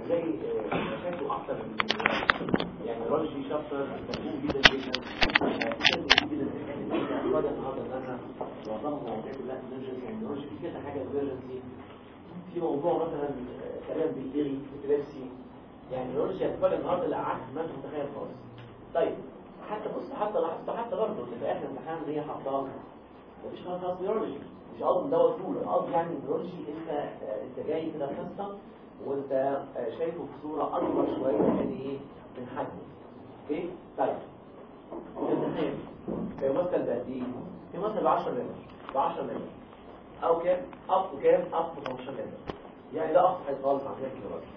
هتلاقي مشاكله اكتر من يعني الرولوجي شابتر مفهوم جدا جدا مفهوم جدا جدا النهارده ان انا معظمها مواضيع كلها emergency يعني الرولوجي في كذا حاجه emergency في موضوع مثلا كلام بيتلغي ابيليبسي يعني الرولوجي هتفرق النهارده اللي قعدت ما انت متخيل خالص طيب حتى بص حتى لاحظت حتى برضه اللي في اخر امتحان هي حطاها مفيش حاجه خالص نيورولوجي مش قصدي دوت طول انا قصدي يعني نيورولوجي انت انت جاي كده قصه وانت شايفه في صوره اكبر شويه من ايه من حجمه اوكي طيب الامتحان بيمثل بقد ايه بيمثل ب 10 متر ب 10 متر او كام اب تو كام اب تو 15 متر يعني ده اقصى حاجه خالص عندنا في النيورولوجي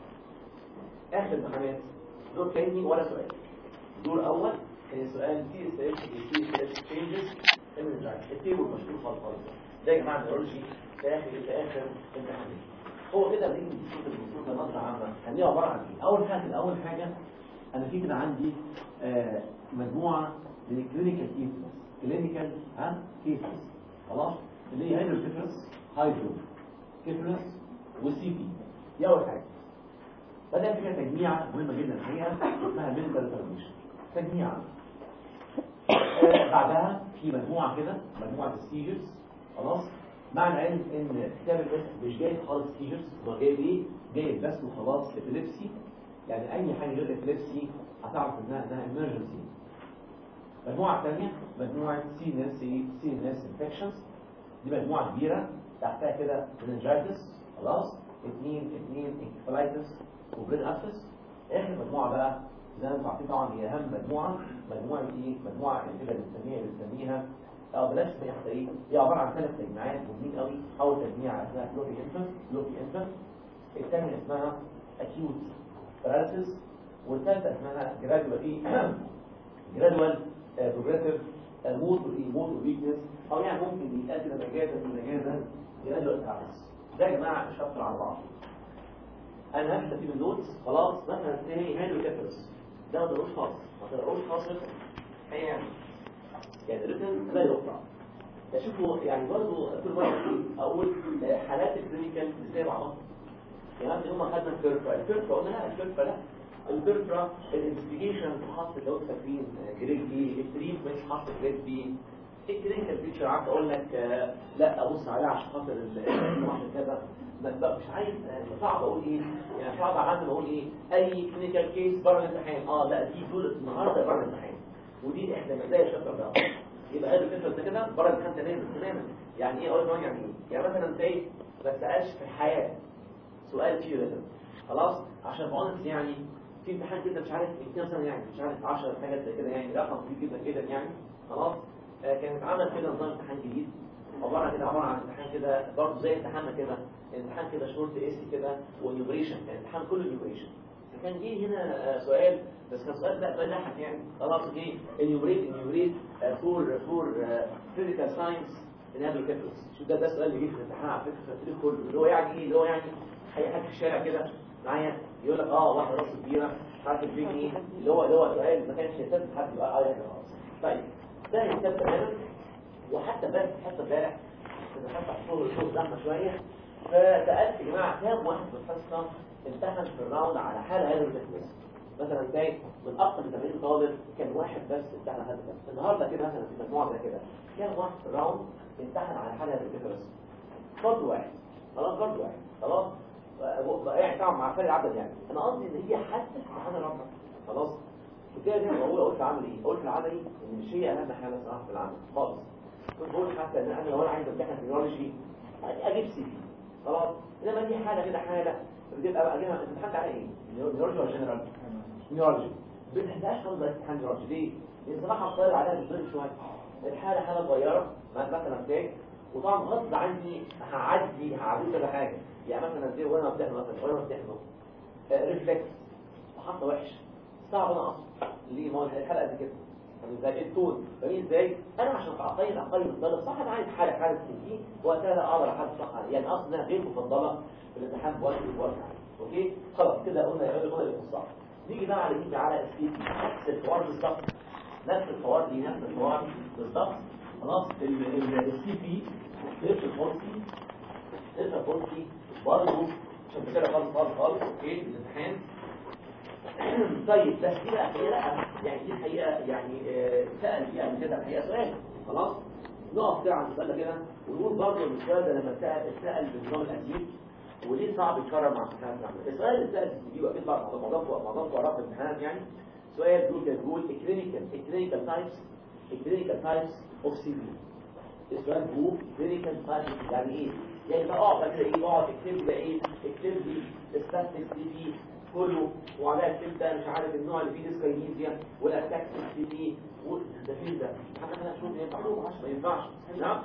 اخر امتحانات دور تاني ولا سؤال دور اول كان سؤال سي اس اس سي اس اس تشينجز التيبل مشهور خالص خالص ده يا جماعه النيورولوجي في اخر في اخر امتحانات هو كده بنيجي نشوف المفروض ده نظره عامه هنلاقيه عباره عن ايه اول حاجه اول حاجه انا في كده عندي آه مجموعه من الكلينيكال كيسز كلينيكال ها كيسز خلاص اللي هي هيدروكيفلس هايدرو كيفلس والسي بي دي اول حاجه بدأ فيها تجميعة مهمة جدا الحقيقة اسمها ميديكال ترانزيشن تجميعة آه بعدها في مجموعة كده مجموعة السيجرز خلاص معنى علم ان كتاب الاسم مش جايب خالص سيجرز هو جايب ايه؟ جايب بس وخلاص ابيليبسي يعني اي حاجة غير ابيليبسي هتعرف انها انها emergency مجموعة ثانية مجموعة سي ان اس سي ان اس انفكشنز دي مجموعة كبيرة تحتها كده meningitis خلاص اثنين اثنين انكفالايتس وبرين ابسس اخر مجموعه بقى زي ما انتم عارفين طبعا هي اهم مجموعه مجموعه ايه مجموعه اللي كده بنسميها بنسميها اه بلاش نسميها حتى ايه هي عباره عن ثلاث تجميعات مهمين قوي اول تجميعه اسمها لوبي انفنت لوبي انفنت الثانيه اسمها اكيوت باراليسيس والثالثه اسمها جرادوال ايه جرادوال بروجريسيف موت وايه موت ويكنس او يعني ممكن يتقال كده مجازا من مجازا جرادوال باراليسيس ده يا جماعه شابتر على بعض انا هكتب فيه بالنوتس خلاص مثلا تاني هانو كابرس ده ما تقروش خالص ما تقروش خالص يعني يعني ريتن لا يقطع اشوفوا يعني برضه كل مره اقول حالات الكلينيكال ازاي بعضها يعني هم خدنا الفيرفرا الفيرفرا قلنا لا الفيرفرا لا الفيرفرا الانفستيجيشن حط لو فاكرين جريد بي التريتمنت حط جريد بي الكلينيكال بيكتشر قعدت اقول لك لا ابص عليها عشان خاطر عشان كذا بس مش عايز صعب اقول ايه يعني صعب عندي اقول ايه اي كلينيكال كيس بره الامتحان اه لا دي دول النهارده بره الامتحان ودي احدى مزايا الشابتر ده يبقى هذا الفكره ده كده بره الامتحان تماما تماما يعني ايه اقول يعني ايه يعني مثلا زي ما تسالش في الحياه سؤال فيه ريتم خلاص عشان بونس يعني في امتحان كده مش عارف كام سنه يعني مش عارف 10 حاجات زي كده يعني رقم كبير جدا جدا يعني خلاص آه كانت عمل كده نظام امتحان جديد عباره كده عباره عن امتحان كده برضه زي امتحاننا كده امتحان كده شورت اسي كده ونيومريشن يعني امتحان كله نيومريشن كان جه هنا سؤال بس كان سؤال لا بلحق يعني خلاص جه انيومريت انيومريت فور فور فيزيكال ساينس انابل كابلز شو ده ده السؤال اللي جه في الامتحان على فكره في التاريخ كله اللي هو يعني ايه اللي هو يعني اي حد في الشارع كده معايا يقول لك اه واحده راس كبيره مش عارف البيج ايه اللي هو اللي هو سؤال ما كانش يهتم حد يبقى اه يعني خلاص طيب ده يهتم تماما وحتى امبارح حتى امبارح كنا حتى الشغل الشغل زحمه شويه فسالت يا جماعه كام واحد في الحصه امتحن في الراوند على حاله هذا التكنيس مثلا زي من اكثر من 80 طالب كان واحد بس امتحن هذا التكنيس النهارده كده مثلا في مجموعه زي كده كام واحد في الراوند امتحن على حاله هذا التكنيس فرد واحد خلاص فرد واحد خلاص يعني طبعا مع فرق العدد يعني انا قصدي ان هي حتى امتحان الرابعه خلاص وكده زي ما بقول قلت العملي ايه قلت العملي ان مش هي اهم حاجه صراحه في العمل خالص كنت بقول حتى ان انا لو انا عايز امتحن تكنولوجي اجيب سي في خلاص انما دي حاله كده حاله بتبقى بقى جينا امتحان على ايه نيورولوجي ولا جنرال نيورولوجي ما بنحتاجش خالص بقى امتحان نيورولوجي ليه لان صراحه الطالب عليها بتضرب شويه الحاله حاله صغيره مثلا زي وطبعا غصب عني هعدي هعدي كذا حاجه يعني مثلا زي وانا بتحمل مثلا وانا بتحمل ريفلكس حتى وحش صعب انا اصلا ليه ما هو الحلقه دي كده ازاي التون فاهمين ازاي انا عشان اقيم اقيم الطالب صح انا عايز حاله حاله سي وقتها لا اقدر احدد صح يعني اصلا غير مفضله في الامتحان بوقت بوقت اوكي خلاص كده قلنا يا قلنا الصح نيجي بقى على نيجي على السي نفس الحوار بالظبط نفس الحوار دي نفس الحوار بالظبط خلاص السي بي سيرش الفورسي سيرش الفورسي برضه عشان كده خالص خالص خالص اوكي الامتحان طيب بس دي بقى الحقيقه لا يعني دي الحقيقه يعني آه، سال فيها قبل كده الحقيقه سؤال خلاص نقف كده عند السؤال ده كده ونقول برضه ان السؤال ده لما سال اتسال بالنظام القديم وليه صعب يتكرر مع امتحانات العمل السؤال اللي اتسال في السي بي واكيد بعد معظمكم معظمكم قرأت الامتحانات يعني سؤال بيقول كده بيقول كلينيكال كلينيكال تايبس كلينيكال تايبس اوف سي بي السؤال بيقول كلينيكال تايبس يعني ايه يعني بقى اقعد كده ايه اقعد اكتب لي ايه اكتب لي ستاتيك سي بي كله وعليها اكتب ده مش عارف النوع اللي فيه ديسكاينيزيا والاتاك سي بي ده فين ده حاجه انا اشوف ينفع ما ينفعش نعم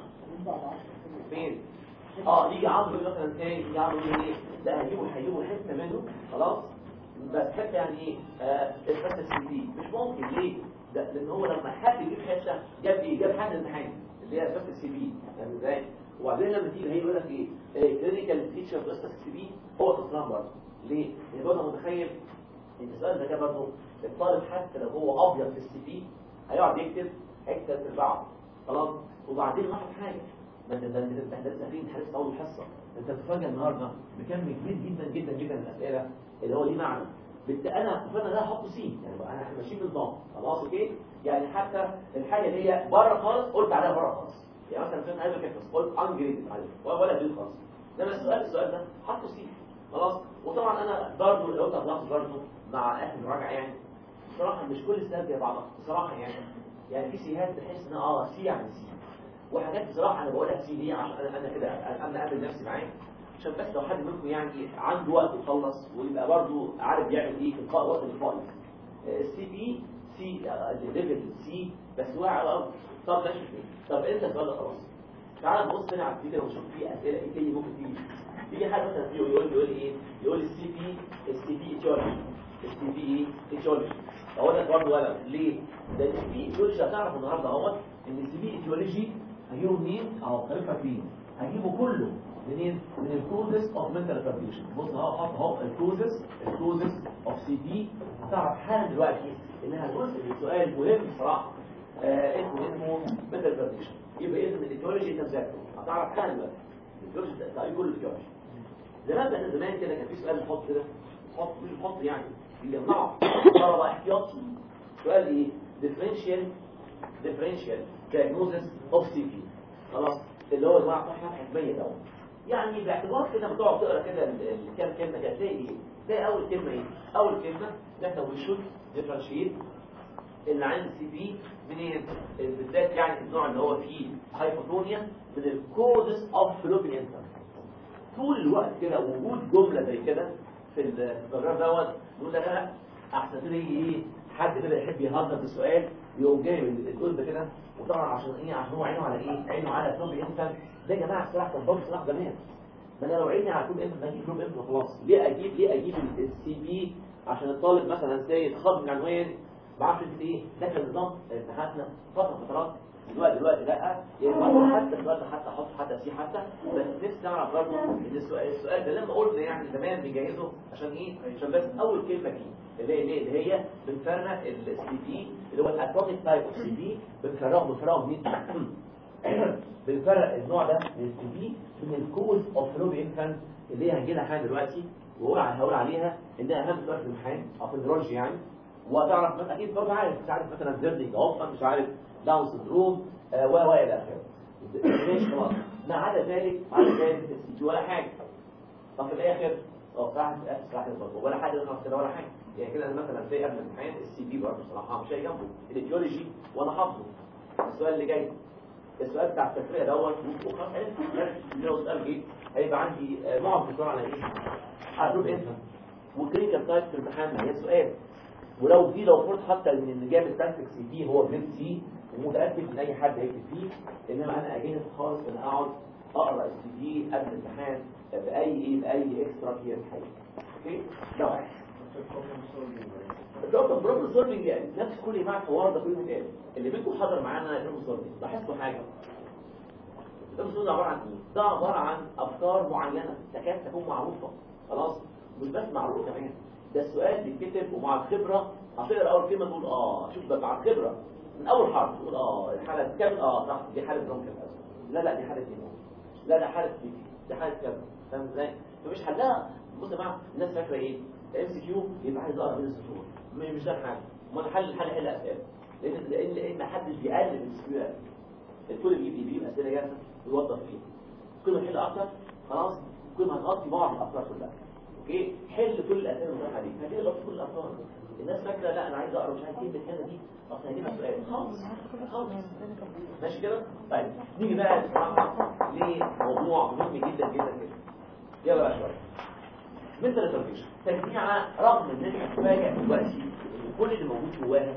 فين اه يجي عمرو يقول مثلا ايه يجي عمرو يقول ايه ده هجيبه هجيبه حته منه خلاص بس حته يعني ايه آه الفتة السي بي مش ممكن ليه ده لان هو لما حد يجيب حته جاب ايه جاب حد امتحان اللي هي الفتة السي بي يعني ازاي وبعدين لما تيجي هي يقول لك ايه كلينيكال فيتشر في السي بي هو تصنع برضه ليه؟ لان برضه متخيل ان السؤال ده كده برضه الطالب حتى لو هو ابيض في السي بي هيقعد يكتب حته تربعه خلاص وبعدين لاحظ حاجه ما انت ده انت ده لسه فين حارس اول حصه انت بتتفاجئ النهارده بكم كبير جدا جدا جدا من الاسئله اللي هو ليه معنى بت انا اتفقنا ده احطه سي يعني بقى احنا ماشيين بالنظام خلاص اوكي يعني حتى الحاجه اللي هي بره خالص قلت عليها بره خالص يعني مثلا فين عايز كده قلت انجريد عليه ولا بيل خالص انما السؤال السؤال ده حطه سي خلاص وطبعا انا برضه لو انت طلعت برضه مع اخر مراجعه يعني بصراحه مش كل السيات زي بعضها بصراحه يعني يعني في سيهات بتحس ان اه سي يعني سي وحاجات بصراحه انا بقولها سي دي عشان انا انا كده انا قابل نفسي معايا عشان بس لو حد منكم يعني عنده وقت يخلص ويبقى برضه عارف يعمل ايه في القاء وقت الفاضي السي بي سي ليفل سي بس واقع على الارض طب ماشي طب انت السؤال ده خلاص تعال نبص هنا على الفيديو ونشوف فيه اسئله ايه تاني ممكن تيجي تيجي حد مثلا فيه يقول يقول ايه يقول السي بي السي بي ايتيولوجي السي بي ايه ايتيولوجي اقول لك برضه ولا ليه ده السي بي ايتيولوجي هتعرف النهارده اهوت ان السي بي ايتيولوجي هجيبه منين اهو خليفه فين هجيبه كله منين من الكوزس اوف منتال ريتارديشن بص اهو حط اهو الكوزس الكوزس اوف سي بي هتعرف حالا دلوقتي انها جزء من سؤال مهم بصراحه آه اسمه اسمه منتال ريتارديشن يبقى اسم الايتيولوجي انت مذاكره هتعرف حالا دلوقتي الايتيولوجي ده كله الايتيولوجي زمان بقى زمان كده كان في سؤال نحط كده نحط مش نحط يعني بيجمعوا طلبه احتياطي سؤال ايه differential differential diagnosis of CP خلاص اللي هو جماعه صحيح حكميه ده يعني باعتبار كده بتقعد تقرا كده الكام كلمه كده تلاقي ايه تلاقي اول كلمه ايه اول كلمه ده we should differentiate اللي عند السي بي منين بالذات يعني النوع اللي هو فيه هايبوتونيا من الكوزز اوف فلوبين طول الوقت كده وجود جمله زي كده في البرنامج دوت يقول لك لا احسن كده ايه حد كده يحب يهزر بالسؤال يقوم جايب الجزء ده كده وطبعا عشان ايه عشان هو عينه على ايه عينه على فلوب انسان ده يا جماعه السلاح كان ضرب سلاح زمان ما انا لو عيني على فلوب انسان اجيب فلوب انسان وخلاص ليه اجيب ليه اجيب السي بي عشان الطالب مثلا سايد خد من عنوان ما اعرفش ايه ده كان نظام امتحاناتنا فتره فترات دلوقتي دلوقتي لا يعني برضه حتى دلوقتي حتى احط حتى سي حتى بس نفسي اعرف برضه ان السؤال السؤال ده لما قلنا يعني زمان بنجهزه عشان ايه عشان بس اول كلمه فيه اللي هي اللي هي بنفرق السي بي اللي هو الاتروبيك تايب اوف سي بي بنفرقه بنفرقه منين بنفرق النوع ده من السي بي من الكوز اوف فلوب انفانت اللي هي هنجي لها حاجه دلوقتي وهقول هقول عليها انها اهم سؤال في الامتحان او في النيورولوجي يعني وتعرف مثلا اكيد برضه عارف مش عارف مثلا زيرنينج اوفمان مش عارف داون سندروم و و الى اخره ماشي خلاص ما عدا ذلك عدا ذلك السي ولا حاجه طب في الاخر اه صح صح برضه ولا حاجه خلاص كده ولا حاجه يعني كده مثلا زي قبل الامتحان السي بي برضه بصراحه مش هي جنبه الايديولوجي وانا حافظه السؤال اللي جاي السؤال بتاع التفريق دوت وخلاص عرفت لو سؤال جه هيبقى عندي معظم السؤال على ايه؟ على جروب انت وكلينيكال تايب في الامتحان ما هي سؤال ولو في لو فرض حتى ان اللي جاب التاكتكس دي هو جريد سي ومتاكد ان اي حد هيكتب فيه انما انا اجهز خالص ان اقعد اقرا السي دي قبل الامتحان باي ايه باي اكسترا كير حاجه اوكي ده واحد الدكتور بروبلم سولفنج يعني نفس كل جماعه الحوار ده كله اتقال اللي منكم حضر معانا بروبلم سولفنج لاحظتوا حاجه بروبلم سولفنج عباره عن ايه؟ ده عباره عن افكار معينه تكاد تكون معروفه خلاص مش بس معروفه كمان ده السؤال بيتكتب ومع الخبره هتقرا اول كلمه تقول اه شوف بقى مع الخبره من اول حرف تقول اه الحاله كام اه صح دي حاله برونكال لا لا دي حاله نيمو لا ده حاله بيبي دي حاله كذا فاهم ازاي فمش حلها بص يا جماعه الناس فاكره ايه ام سي كيو يبقى عايز اقرا بين السطور م- مش ده الحل امال الحل الحل حل اسئله لان لان لان محدش بيقلل من السكيو الكل بيجيب بيجيب اسئله جاهزه يوظف فيها كل ما تحل اكتر خلاص كل ما هتغطي بعض الافكار كلها اوكي حل كل الاسئله المتاحه دي هتلاقي غطي كل الافكار الناس فاكره لا انا عايز اقرا مش عارف ايه هنا دي اصل هجيبها سؤال خالص خالص ماشي كده طيب نيجي بقى بصراحه لموضوع مهم جدا جدا جدا يلا بقى شويه مثل التربيش تجميعة رغم ان انت هتفاجئ دلوقتي ان كل اللي موجود جواها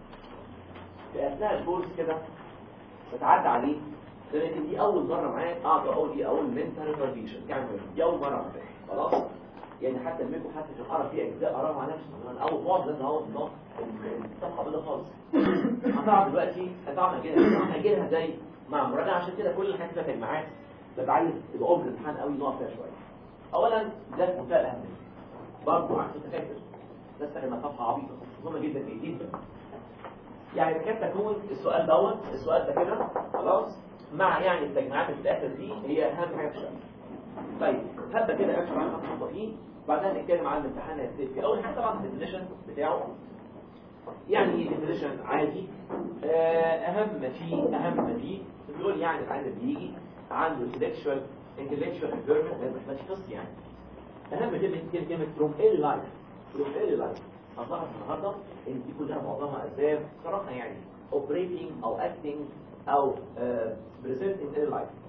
في اثناء الكورس كده بتعدى عليه لكن دي اول مره معاك اقدر اقول دي اول منتال تربيشن يعني دي اول مره معاك خلاص يعني حتى الميكو حتى عشان اقرا فيه اجزاء اقراها مع نفسي انا اول مره ده اهو النص الصفحه بيضاء خالص هتعرف دلوقتي هتعرف اجيلها هاجيلها ازاي مع مراجعه عشان كده كل الحاجات اللي كانت معاك ببقى عايز تبقى ام الامتحان قوي نقف فيها شويه اولا ده في منتهى الاهميه برضه عشان تفكر بس كانت صفحه عبيطه مهمه جدا جدا يعني كانت تكون السؤال دوت السؤال ده كده خلاص مع يعني التجميعات اللي في الاخر دي هي اهم حاجه في الشغل طيب هبدا كده امشي معاك خطوه فيه بعدها نتكلم عن الامتحان هيبتدي فيه اول حاجه طبعا الديفينيشن بتاعه يعني ديفينيشن عادي آه، اهم ما فيه اهم ما فيه بيقول يعني العيان بيجي عنده intellectual intellectual impairment ما مش قصدي يعني اهم كلمه كلمه كلمه from early life from early life هنلاحظ النهارده ان دي كلها معظمها اسباب صراحه يعني operating او acting او uh, present in early life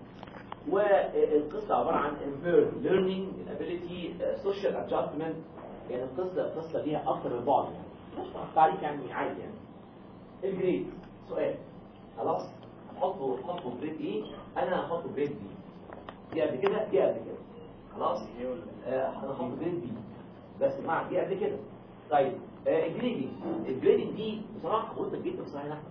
والقصه عباره عن impaired learning ability uh, social adjustment يعني القصه القصه ليها اكتر من بعض يعني مش تعريف يعني عادي يعني الجريد سؤال خلاص هتحطه هتحطه جريد ايه انا هحطه جريد بي دي قبل كده دي قبل كده خلاص آه، هنحط جريد بي بس مع دي قبل كده طيب آه، الجريدنج الجريدنج دي بصراحه قلت جدا بصراحه يا احمد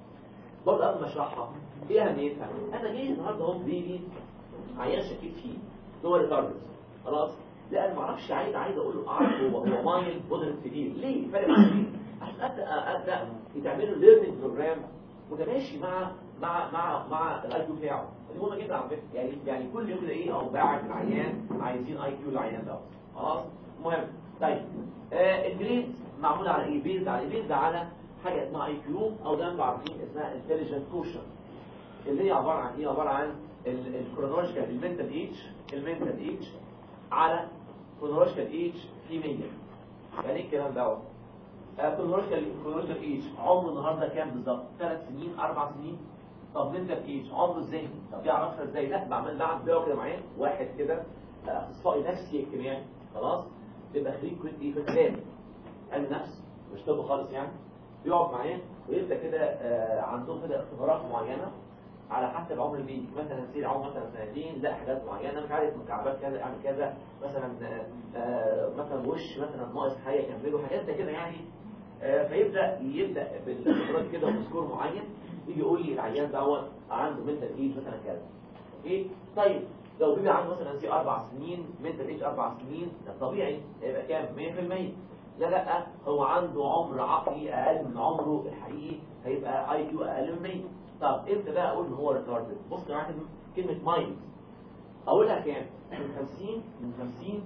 برضه قبل ما اشرحها ايه اهميتها انا جاي النهارده اهو بيبي عيان شكيت فيه هو ريتاردد خلاص لا انا ما اعرفش عايز عايز اقول له اعرف هو هو مايل مودرن سيفير ليه فرق معايا عشان ابدا ابدا يتعمل له ليرنينج بروجرام متماشي مع مع مع مع الاي كيو بتاعه دي مهمه جدا على فكره يعني يعني كل يوم كده ايه او باعت العيان عايزين اي كيو العيان ده خلاص مهم طيب آه الجريد معمول على ايه بيزد على ايه بيزد على حاجه اسمها اي كيو او ده انتوا عارفين اسمها انتليجنت كوشن اللي هي عباره عن ايه عباره عن الكرونولوجيكال المنتال ايج المنتال ايج على كرونولوجيكال ايج في 100 يعني ايه الكلام دوت كرونولوجيكال كرونولوجيكال ايج عمره النهارده كام بالظبط ثلاث سنين اربع سنين طب منتال ايج عمره ازاي طب يعرفها ازاي لا بعمل بعمل بيعه كده معايا واحد كده اخصائي نفسي اجتماعي خلاص تبقى خريج كليه ايه كليه علم نفس مش طب خالص يعني يقعد معاه ويبدا كده آه، عندهم كده اختبارات معينه على حسب عمر البيبي مثلا سير عمر مثلا سنتين لا حاجات معينه مش عارف مكعبات كذا اعمل كذا مثلا آه، آه، مثلا وش مثلا ناقص حاجه كمله حاجات زي كده يعني آه، فيبدا يبدا بالاختبارات كده وبسكور معين يجي يقول لي العيان دوت عنده منتال ايج مثلا كذا اوكي طيب لو بيبي عنده مثلا سي اربع سنين منتال ايج اربع سنين ده طبيعي هيبقى كام 100% لا لا هو عنده عمر عقلي اقل من عمره الحقيقي هيبقى اي كيو اقل من 100 طب امتى بقى اقول ان هو ريتاردد بص يا واحد كلمه مايند اقولها كام من 50 من 50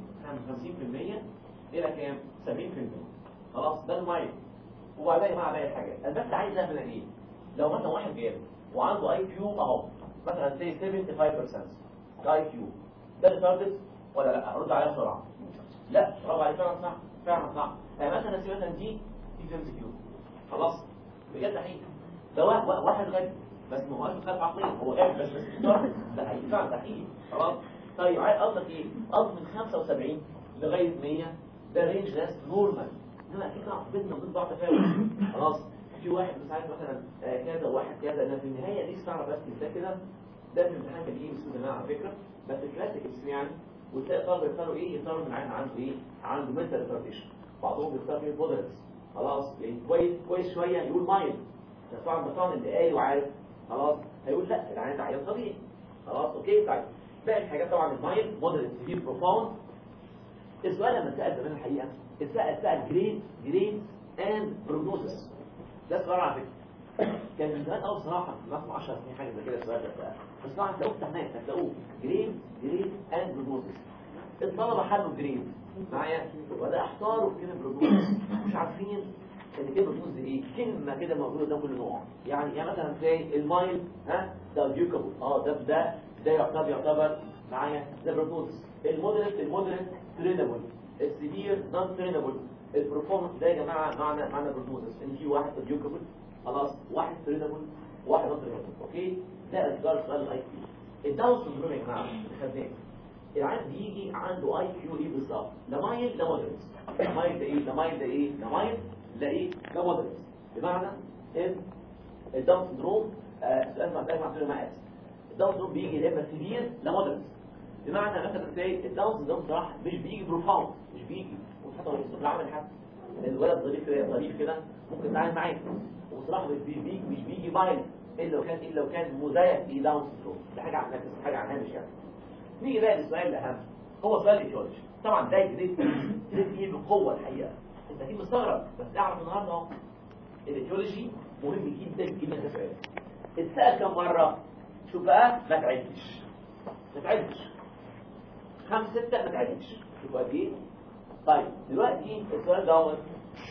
من 50% الى كام 70% خلاص ده المايند وبعدين مع باقي الحاجات انا بس عايز اعمل ايه لو مثلا واحد جاب وعنده اي كيو اهو مثلا زي 75% اي كيو ده ريتاردد ولا لا ارد عليها بسرعه لا برافو عليك فعلا صح فعلا صح يعني مثلا نسي مثلا دي دي فيمز كيو خلاص بجد حقيقي ده واحد واحد غني بس ما هوش مخالف عقليا هو قاعد بس بس ده حقيقي فعلا ده حقيقي خلاص طيب عايز قصدك ايه؟ قصد من 75 لغايه 100 ده رينج ناس نورمال انما اكيد طبعا بيننا وبين بعض تفاوت خلاص في واحد مش عارف مثلا آه، كذا وواحد كذا انا في النهايه دي تعرف بس ده كده ده في الامتحان كان بيجي بسم الله على فكره بس الكلاسيك اسم يعني وتلاقي طالب يختاروا ايه يختاروا من عين عنده ايه عنده منتال ريتارديشن بعضهم بيختار فيه مودريتس خلاص يعني كويس كويس شويه يقول مايل بس طبعا ده طبعا اللي قايل وعارف خلاص هيقول لا العين ده عيان طبيعي خلاص اوكي طيب باقي الحاجات طبعا المايل مودريت سيفير بروفاوند السؤال لما اتسال زمان الحقيقه اتسال سال جريد جريد اند بروجنوسيس ده سؤال على فكره كان من زمان قوي بصراحه في مثلا 10 سنين حاجه زي كده السؤال ده اتسال بس طبعا هتلاقوه امتحانات هتلاقوه جريد جريد اند بروجنوسيس الطلبه حلوا جريد معايا وده احتاروا في كلمه بروتوز مش عارفين ان كلمه بروتوز دي ايه كلمه كده موجوده قدام كل نوع يعني يعني مثلا زي المايل ها ده ديوكابل اه ده ده ده يعتبر يعتبر معايا ده بروتوز المودريت المودريت ترينابل السيفير نون ترينابل البرفورمانس ده يا جماعه معنى معنى بروتوز ان في واحد ديوكابل خلاص واحد ترينابل واحد نون ترينابل اوكي ده اصدار سؤال الاي كيو الداون سندروم يا جماعه خدناه العيان بيجي عنده اي كيو ايه بالظبط لا مايل لا مودريت لا مايل ده ايه لا مايل ده ايه لا مايل لا ايه لا مودريت بمعنى ان الداون سندروم آه، سؤال ما دايما عشان ما اسف الداون سندروم بيجي يا اما سيفير لا مودريت بمعنى مثلا زي الداون سندروم صراحه مش بيجي بروفاوند مش بيجي وحتى لو يصير العمل حتى الولد ظريف كده ظريف كده ممكن يتعامل معاه وصراحه مش بيجي مش بيجي مايل الا لو كان الا لو كان مزيف في داون سندروم ده حاجه عنها حاجه عنها مش يعني نيجي بقى للسؤال الاهم هو سؤال الايديولوجي طبعا ده جديد جديد فيه بقوه الحقيقه انت اكيد مستغرب بس اعرف النهارده اهو الايديولوجي مهم جدا جدا ده سؤال اتسال كم مره شوف بقى ما تعدش ما تعدش خمس ستة ما تعدش شوف قد ايه طيب دلوقتي السؤال دوت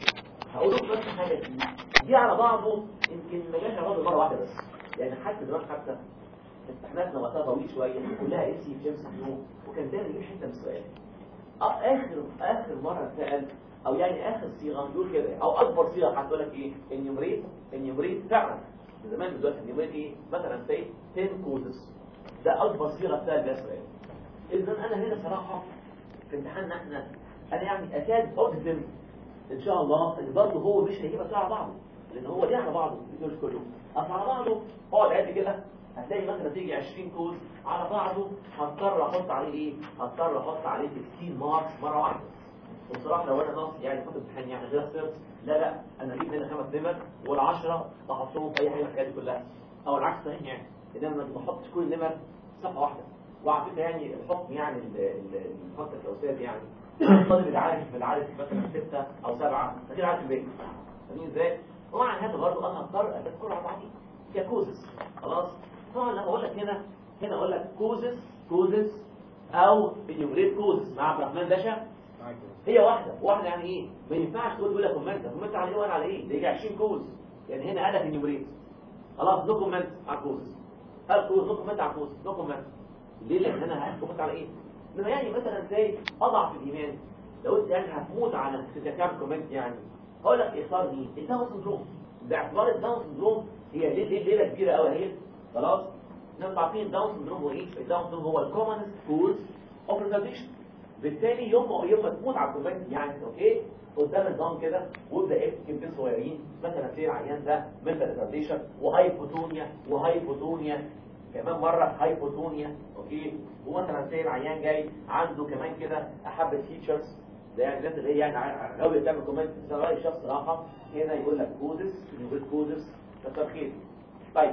هقول لكم بس حاجه فيه دي على بعضه يمكن ما جاش على بعضه مره واحده بس يعني حتى دلوقتي حتى امتحاناتنا وقتها طويل شويه كلها اس سي جيمس نيو وكان دايما يجيب حته من السؤال اه اخر اخر مره اتسال او يعني اخر صيغه يقول كده او اكبر صيغه هتقول لك ايه النيومريت النيومريت فعلا من زمان دلوقتي النيومريت ايه مثلا سي 10 كودز ده اكبر صيغه اتسال بيها سؤال اذا انا هنا صراحه في امتحاننا احنا انا يعني اكاد اجزم ان شاء الله ان برضه هو مش هيجيبها على بعضه لان هو ليه على بعضه الفيديوز كله اصل على بعضه اقعد عد كده هتلاقي مثلا تيجي 20 كود على بعضه هضطر احط عليه ايه هضطر احط عليه 16 ماركس مره واحده وبصراحه لو انا ناقص يعني كنت امتحان يعني غير صرت لا لا انا اجيب هنا خمس نمر وال10 بحطهم في اي حاجه من الحاجات دي كلها او العكس صحيح يعني انما ما بحطش كل نمر صفحه واحده وعلى فكره يعني الحكم يعني الخط الاستاذ يعني الطالب اللي عارف اللي عارف مثلا ستة او سبعة غير عارف الباقي فاهمين ازاي؟ ومع هذا برضه انا هضطر اذكر على بعضي ككوزس خلاص طبعا لما اقول لك هنا هنا اقول لك كوزس كوزس او انيومريت كوزس مع عبد الرحمن باشا هي واحده واحده يعني ايه ما ينفعش تقول لك كومنت كومنت على ايه وانا على ايه ده يجي 20 كوز يعني هنا قال لك انيومريت خلاص نو كومنت على كوز هل كوز نو كومنت على كوز نو كومنت ليه لان انا هكومنت على ايه انما يعني مثلا زي اضعف الايمان لو انت يعني هتموت على كام كومنت يعني هقول لك اختار مين الداون سندروم باعتبار الداون سندروم هي ليه ليله كبيره قوي اهي خلاص نبقى عارفين الداون سندروم هو ايه الداون سندروم هو الكومنست كوز اوف ريتارديشن بالتالي يوم ما يوم ما تموت على الكومنت يعني اوكي قدام النظام كده وابدا اكتب كلمتين صغيرين مثلا في العيان ده منتال ريتارديشن وهايبوتونيا وهايبوتونيا كمان مرة هايبوتونيا اوكي ومثلا زي العيان جاي عنده كمان كده احب فيتشرز ده يعني الناس اللي هي يعني غاوية تعمل كومنت رأي الشخص راحة هنا يقول لك كودس يقول كودس كتر خير طيب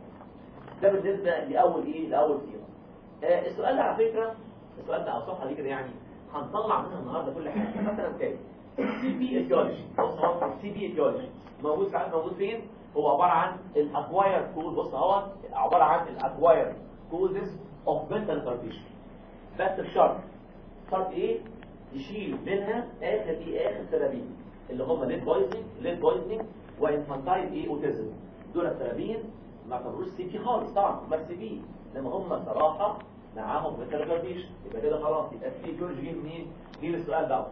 ده بالنسبة لأول ايه لأول صيغة آه السؤال ده على فكرة السؤال ده أصحى ليه كده يعني هنطلع منها النهاردة كل حاجة مثلا تاني سي بي ايديولوجي بص اهو سي بي ايديولوجي موجود ساعات موجود فين هو عبارة عن الاكواير كوز بص اهو عبارة عن الاكواير كوزز اوف mental retardation بس بشرط شرط ايه يشيل منها اخر ايه اخر سببين اللي هم ليد بويزنج ليد بويزنج وانفانتايل ايه اوتيزم دول السببين ما اعتبروش سي بي خالص طبعا هم سي بي لما هم صراحة معاهم mental retardation يبقى كده خلاص يبقى السي جورج جه منين جه السؤال ده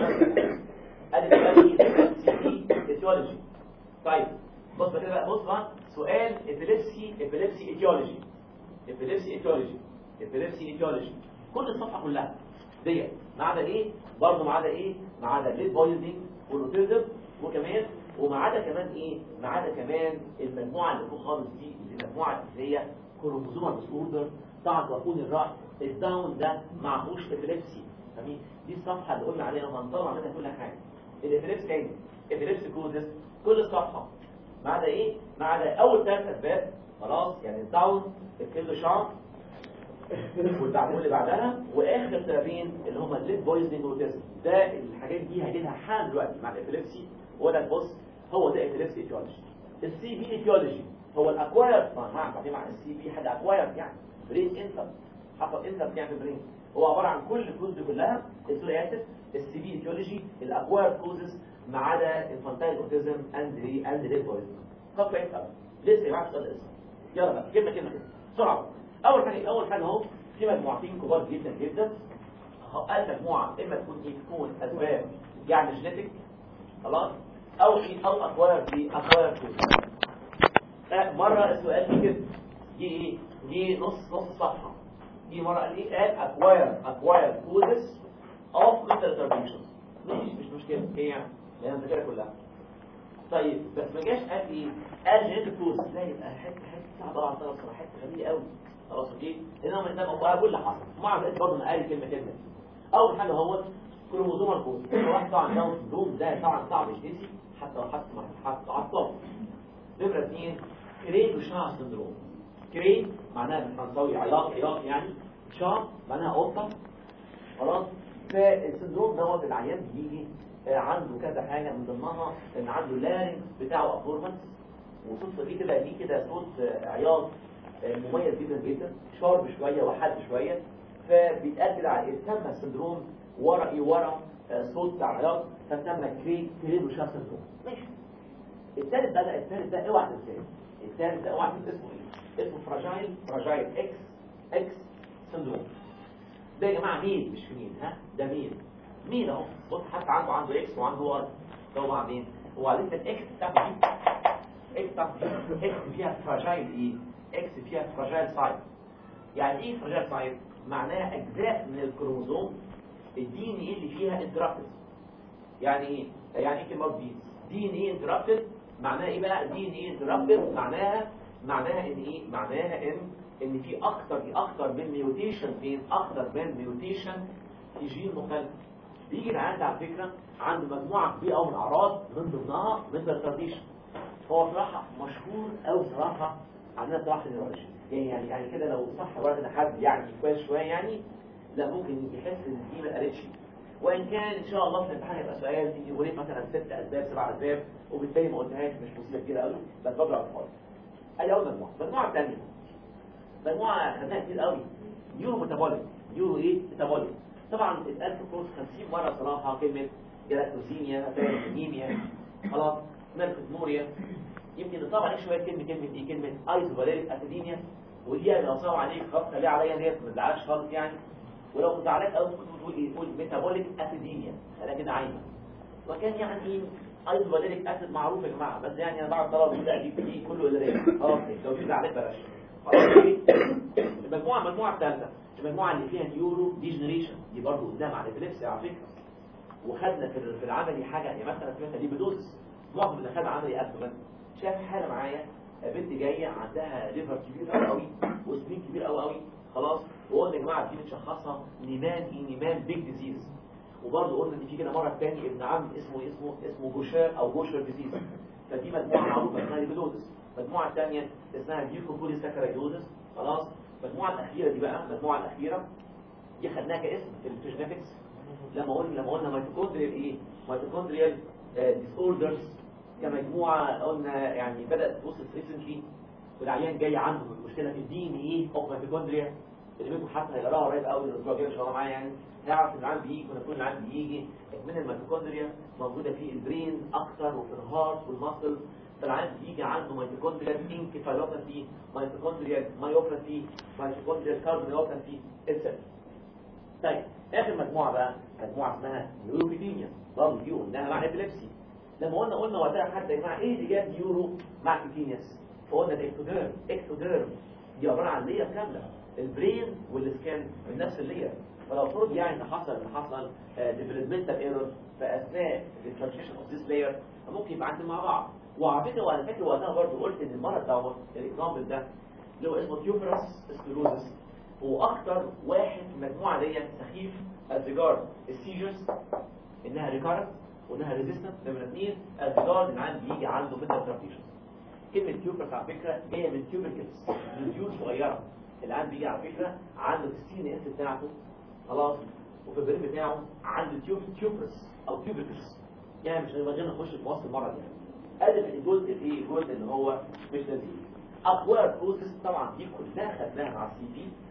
ادي دلوقتي سي بي ايتيولوجي طيب بص كده بقى بص بقى سؤال ابيليبسي ابيليبسي ايتيولوجي ابيليبسي ايتيولوجي ابيليبسي ايتيولوجي كل الصفحه كلها ديت ما عدا ايه برضه ما عدا ايه ما عدا الليد بويزنج والاوتيزم وكمان وما عدا كمان ايه ما عدا كمان المجموعه اللي فوق خالص دي المجموعه اللي هي كروموسومال ديس اوردر طبعا وقون الراس الداون ده معهوش ابيليبسي فاهمين دي الصفحه اللي قلنا عليها هنطلع منها كل حاجه الابيليبسي تاني ابيليبسي كوزس كل الصفحه ما عدا ايه ما عدا اول ثلاث اسباب خلاص يعني الداون الكيلو شارب والتعليم اللي بعدها واخر سببين اللي هم الليد بويزنج واوتيزم ده الحاجات دي هجيبها حال دلوقتي مع الابيليبسي ولا بص هو ده ابيليبسي ايتيولوجي السي بي ايتيولوجي هو الاكواير مع مع مع السي بي حاجه اكواير يعني برين انسر حصل انسر يعني برين هو عباره عن كل الكوز دي كلها السورياتس السي بي ثيولوجي الاكوار كوزز ما عدا انفانتايل اوتيزم اند اند ليبويزم طب كويس قوي لسه يا جماعه السؤال لسه يلا بقى كلمه كلمه كده بسرعه اول حاجه اول حاجه اهو في مجموعتين كبار جدا جدا اهو قال مجموعه اما تكون ايه تكون اسباب يعني جينيتك خلاص او في او اكوار في اكوار كوزز مرة السؤال دي كده دي ايه دي نص نص صفحة دي مرة قال ايه قال acquire acquire causes of mental retardation ماشي مش مشكلة ايه يعني لان الذاكرة كلها طيب بس ما جاش قال ايه قال genetic causes لا يبقى حتة حتة صعبة طبعا طبعا حتة غبية قوي خلاص اوكي انما ده موضوع كل اللي حصل مع ذلك برضه ما قال كلمة كلمة اول حاجة هو كروموزوم الكوز واحد طبعا داون سندروم ده طبعا صعب يتنسي حتى لو حتى حتى عطل نمرة اثنين كرين وشاع سندروم كرين معناها بالفرنساوي عياط عياط يعني شاع معناها قطة خلاص فالسندروم دوت العيان بيجي عنده كذا حاجة من ضمنها ان عنده لارنكس بتاعه افورمنس وصوت فيه كده ليه كده صوت عياط مميز جدا جدا شارب شوية وحاد شوية فبيتقال كده على يسمى السندروم ورا ايه ورا صوت بتاع عياط فسمى كرين كرين وشاع سندروم ماشي الثالث بقى الثالث ده اوعى تنساه الثالث ده اوعى تنسى اسمه ايه اسمه فراجايل فراجايل اكس اكس سندروم ده يا جماعه مين مش مين ها ده مين مين اهو بص حتى عنده عنده اكس وعنده واي ده مع مين هو لسه الاكس بتاعته دي اكس بتاعته اكس فيها فراجايل ايه اكس فيها فراجايل سايد يعني ايه فراجايل سايد معناها اجزاء من الكروموزوم الدي ان ايه اللي فيها انتراكتد يعني ايه يعني ايه كلمه دي دي ان ايه انتراكتد معناها ايه بقى دي ان ايه انتراكتد معناها معناها ان ايه معناها ان ان في اكتر في اكتر من ميوتيشن فين اكتر من ميوتيشن في جين مختلف بيجي العيان على فكره عنده مجموعه كبيره قوي من الاعراض من ضمنها مثل الترديشن هو صراحه مشهور قوي صراحه عندنا صراحه نيورولوجي يعني يعني يعني كده لو صح ورد حد يعني كويس شويه يعني لا ممكن يحس ان دي ما قالتش وان كان ان شاء الله في الامتحان يبقى سؤال يجي وليه مثلا ست اسباب سبع اسباب وبالتالي ما قلتهاش مش مصيبه كبيره قوي بس بضرب خالص ادي اول مجموعه المجموعه الثانيه مجموعه خدناها كتير قوي نيورو ميتابوليك نيورو ايه ميتابوليك طبعا اتقال في الكورس 50 مره صراحه كلمه جلاكتوزيميا انيميا خلاص ميركوتموريا يمكن طبعا عليك شويه كلمه كلمه ايه كلمه ايزوفاليريك اسيديميا ودي لو صعب عليك خلاص خليها عليا ان هي ما تزعلش خالص يعني ولو كنت زعلان قوي كنت بتقول ايه تقول ميتابوليك اسيديميا انا كده عايزه وكان يعني ايزوفاليريك اسيد معروف يا جماعه بس يعني انا بعد طلب كده اجيب فيه كله الاريه خلاص لو في زعلان بلاش المجموعه المجموعه الثالثه المجموعه اللي فيها نيورو ديجنريشن دي برضه قدام على الابليبسي على فكره وخدنا في في العملي حاجه يعني مثلا سمعتها دي بدوس معظم اللي خد عملي ابدومن شاف حاله معايا بنت جايه عندها ليفر كبير قوي قوي وسبين كبير قوي قوي خلاص وقلنا يا جماعه دي متشخصها نيمان ايه نيمان بيج ديزيز وبرضه قلنا ان في كده مره ثاني ابن عم اسمه اسمه اسمه جوشير او جوشر ديزيز فدي مجموعه معروفه اسمها ليبيدوزس المجموعه الثانيه اسمها ديوكوبولي ساكرايدوزس خلاص المجموعه الاخيره دي بقى المجموعه الاخيره دي خدناها كاسم في الفيجنetics لما قلنا لما قلنا ميتوكوندريال ايه ميتوكوندريال ديس اوردرز كمجموعه قلنا يعني بدات توصل ريسنتلي والعيان جاي عنده مشكله في الدي ان ايه اوف ميتوكوندريا اللي منكم حتى هيقراها قريب قوي الاسبوع الجاي ان شاء الله معايا يعني هيعرف ان العيان بيجي كنا بنقول العيان بيجي من الميتوكوندريا موجوده في البرين اكتر وفي الهارت والمسل فالعيان بيجي عنده ميتوكوندريال انكفالوباثي ميتوكوندريال مايوباثي ميتوكوندريال كاربونيوباثي اتسيترا طيب اخر مجموعه بقى مجموعه اسمها نيوروبيديميا برضه دي قلناها مع ابيليبسي لما قلنا قلنا وقتها حتى يا جماعه ايه اللي جاب نيورو مع كيتينيس فقلنا الاكتوديرم اكتوديرم دي عباره عن لير كامله البرين والسكان من نفس اللير فلو فرض يعني ان حصل ان حصل ديفلوبمنتال ايرور في اثناء الترانزيشن اوف ذيس لاير ممكن يبقى عندهم مع بعض وعلى فكره وانا فاكر وقتها برضه قلت ان المرض دوت الاكزامبل ده اللي هو اسمه تيوبرس سكلوزس واكتر واحد في المجموعه ديت سخيف الريجارد السيجرز انها ريكارنت وانها ريزيستنت نمره اثنين الريجارد ان عندي بيجي عنده ميتال ترانزيشن كلمه تيوبرس على فكره جايه من تيوبركلز من ديول صغيره الان بيجي على فكره عنده السي ان اس بتاعته خلاص وفي البرين بتاعه عنده تيوب تيوبرس او تيوبركلز يعني مش هنبقى نخش في وسط المرض يعني ادي الجزء الايه الجزء اللي هو مش لذيذ اقوال بروسس طبعا دي كلها خدناها مع السي في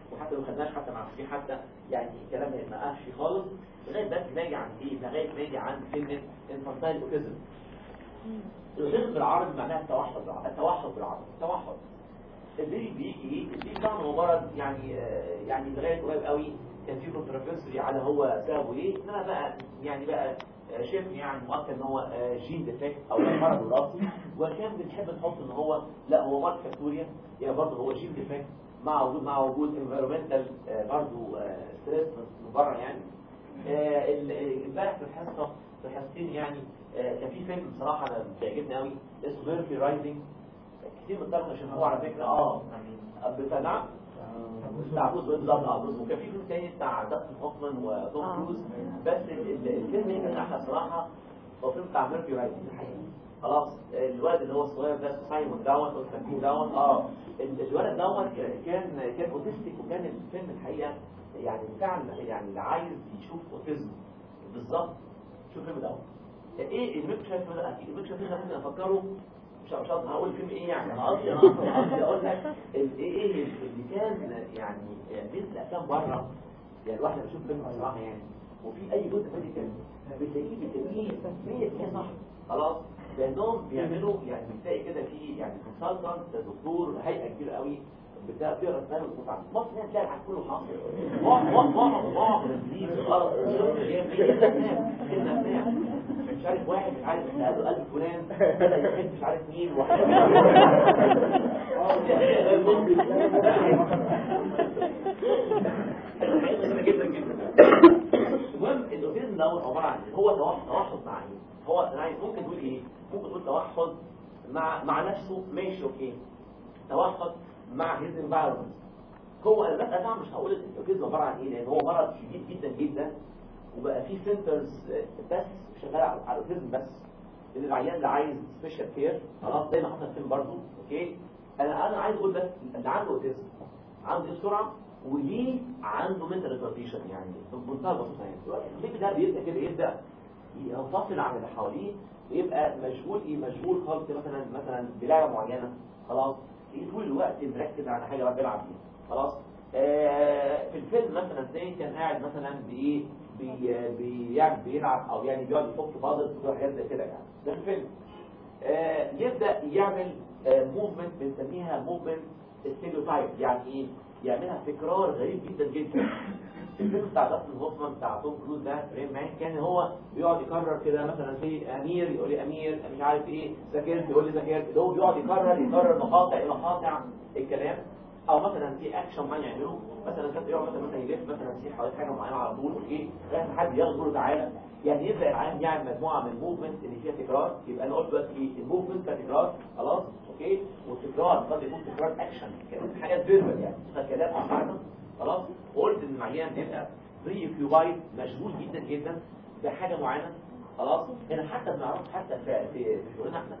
وحتى لو ما خدناش حتى مع في حتى يعني الكلام ما قفش خالص لغايه بس ما يجي عند ايه لغايه ما يجي عند كلمه انفانتايل اوتيزم الاوتيزم بالعربي معناها التوحد بالعربي التوحد بالعربي التوحد البيبي بيجي ايه البيبي طبعا هو مرض يعني آه يعني لغايه قريب قوي كان في كونتروفيرسي على هو سببه ايه انما بقى يعني بقى شبه يعني مؤكد ان هو جين ديفكت او مرض وراثي وكان بنحب نحط ان هو لا هو مرض فاكتوريا يعني برضه هو جين ديفكت مع وجود مع وجود انفيرومنتال برضه ستريس من بره يعني امبارح في الحصه في حصتين يعني كان في فيلم بصراحه انا بيعجبني قوي اسمه ميرفي رايزنج كتير من الطلبه عشان هو على فكره اه بتاع نعم بتاع بوز بالظبط اه بوز وكان في فيلم تاني بتاع داستن هوفمان وتوم كروز بس الفيلم اللي كان احلى صراحه هو فيلم بتاع ميرفي رايزنج الحقيقه خلاص الولد اللي هو الصغير ده سايمون داون او سامين داون اه الولد دوت كان كان اوتستيك وكان الفيلم الحقيقه يعني فعلا يعني اللي عايز يشوف اوتيزم بالظبط شوف الفيلم دوت ايه اللي ممكن شايف ده اكيد ممكن شايف ممكن افكره مش مش هقول الفيلم ايه يعني انا قصدي انا قصدي اقول لك ايه ايه اللي كان يعني بين الافلام بره يعني الواحد بيشوف فيلم بصراحه يعني وفي اي جزء ثاني كان بتلاقيه بتلاقيه 100% صح خلاص لانهم بيعملوا يعني بتلاقي كده في يعني كونسلتنت دكتور هيئه كبيره قوي بتاع بيقرا اسنان وتفعل مصر هنا تلاقي العالم كله حاصل واحد واحد واحد واحد انجليزي غلط مش عارف واحد مش عارف احنا قالوا قلب فلان بدا يحب مش عارف مين واحد جدا جدا المهم الاوتيزم ده عباره عن هو توحد مع ايه هو يعني ممكن تقول ايه ممكن تقول توحد مع مع نفسه ماشي اوكي توحد مع هيز انفايرمنت هو انا بس طبعا مش هقول الاوتيزم عباره عن ايه لان هو مرض شديد جدا جدا وبقى في سنترز بس شغاله على الاوتيزم بس ان العيان ده عايز سبيشال كير خلاص زي ما حصل فيلم برضه اوكي انا انا عايز اقول بس اللي عنده اوتيزم عنده سرعه وليه عنده منتال ريتارديشن يعني بمنتهى البساطه يعني البيبي ده بيبدا كده يبدا ينفصل عن اللي حواليه ويبقى مشغول ايه مشغول خالص مثلا مثلا بلعبه معينه خلاص طول الوقت مركز على حاجه بيلعب فيها خلاص آه في الفيلم مثلا زي كان قاعد مثلا بايه بي بيعمل بيلعب او يعني بيقعد يحط بازل وحاجات زي كده يعني ده في الفيلم آه يبدا يعمل آه موفمنت بنسميها موفمنت ستيريوتايب يعني ايه يعملها تكرار غريب جدا جدا الفيلم بتاع داستن هوفمان بتاع توم كروز ده فريم مان كان هو بيقعد يكرر كده مثلا في امير يقول لي امير مش عارف ايه ذاكرت يقول لي ذاكرت هو بيقعد يكرر يكرر مقاطع الى مقاطع الكلام او مثلا في اكشن معين يعمله مثلا كان يقعد مثلا مثلا يلف مثلا يسيح حوالين حاجه معينه على طول اوكي لازم حد ياخد له تعالى يعني يبدا العالم يعمل مجموعه من الموفمنت اللي فيها تكرار يبقى انا قلت بس ايه الموفمنت كتكرار خلاص اوكي والتكرار قد يكون تكرار اكشن حاجات فيربال يعني كلام او حاجه خلاص وقلت ان العيان بيبقى بري كيوبايد مشغول جدا جدا بحاجه معينه خلاص هنا حتى بنعرف حتى في في شغلنا احنا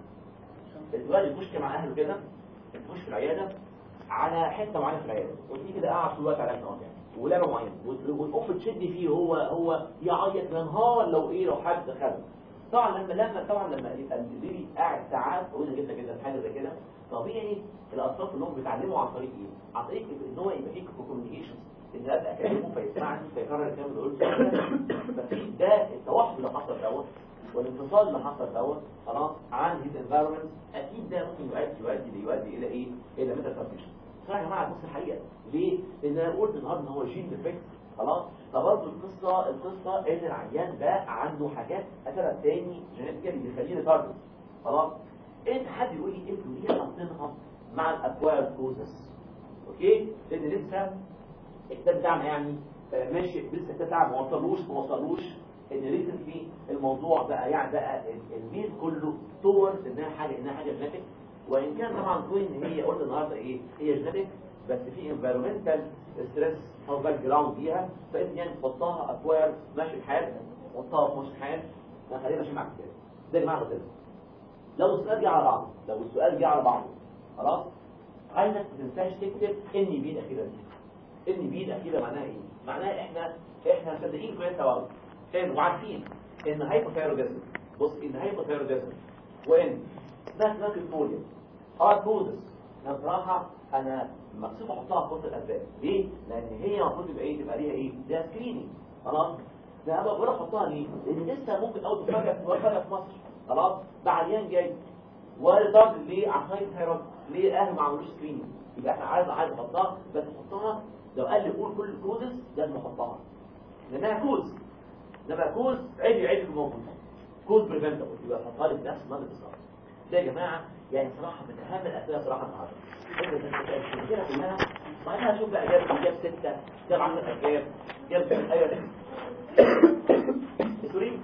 الولد يخش مع اهله كده يخش في العياده على حته معينه في العياده ودي كده قاعد طول الوقت على النوم يعني ولعبه معينه والام تشد فيه هو هو يعيط ينهار لو ايه لو حد خده طبعا لما لما طبعا لما يبقى البيبي قاعد ساعات طويله جدا جدا حاجه زي كده طبيعي الاطفال كلهم بيتعلموا عن طريق ايه؟ عن طريق ان هو يبقى فيه كوميونيكيشن ان ابدا اكلمه فيسمعني فيكرر الكلام اللي قلته ففي ده التوحد اللي حصل دوت والانفصال اللي حصل دوت خلاص عن هيز انفايرمنت اكيد ده ممكن يؤدي يؤدي يؤدي الى ايه؟ الى ميتا ترانزيشن صراحه يا جماعه بص الحقيقه ليه؟ لان انا قلت النهارده ان هو جين ديفكت خلاص فبرضه القصه القصه ان العيان ده عنده حاجات اثرها تاني جينيتيكالي بيخليه تارجت خلاص انت حد يقول لي ابنه ليه حاطينها مع الاكواير كوزس اوكي لان لسه الكتاب بتاعنا يعني ماشي لسه الكتاب بتاعنا ما وصلوش ما وصلوش ان ريسنتلي الموضوع بقى يعني بقى الميل كله تورز انها حاجه انها حاجه جينيتك وان كان طبعا كون ان هي قلت النهارده ايه هي جينيتك بس في انفيرمنتال ستريس او باك جراوند فيها فانت يعني تحطها اكواير ماشي الحال وتحطها في ماشي الحال ما خلينا ماشي معاك كده ده يا جماعه كده لو السؤال جه على بعضه لو السؤال جه على بعضه خلاص عايزك ما تنساش تكتب ان بي الاخيره دي ان بي الاخيره معناها ايه معناها احنا احنا مصدقين كويس قوي ان وعارفين ان هايبوثايروديزم بص ان هايبوثايروديزم وان ده اسمها فوليا ارثروزس انا بصراحه انا مكسوف احطها في وسط الاسباب ليه لان هي المفروض تبقى ايه تبقى ليها ايه ليها سكريننج خلاص ده انا بقول احطها ليه لان لسه ممكن اول تفاجئ تفاجئ في مصر خلاص ده عيان جاي وارد ليه عشان هيرد ليه اهله ما عملوش سكريننج يبقى احنا عايز عايز احطها بس احطها لو قال لي قول كل الكودز لازم احطها لانها كودز انما كوز عيب عيب الموجود كوز بريفنتبل يبقى احطها لي بنفس المنطق بالظبط ده يا جماعه يعني صراحه من اهم الاسئله صراحه النهارده الكتيره كلها بعدها اشوف بقى جاب جاب سته جاب 10 اجاب جاب ايوه سوري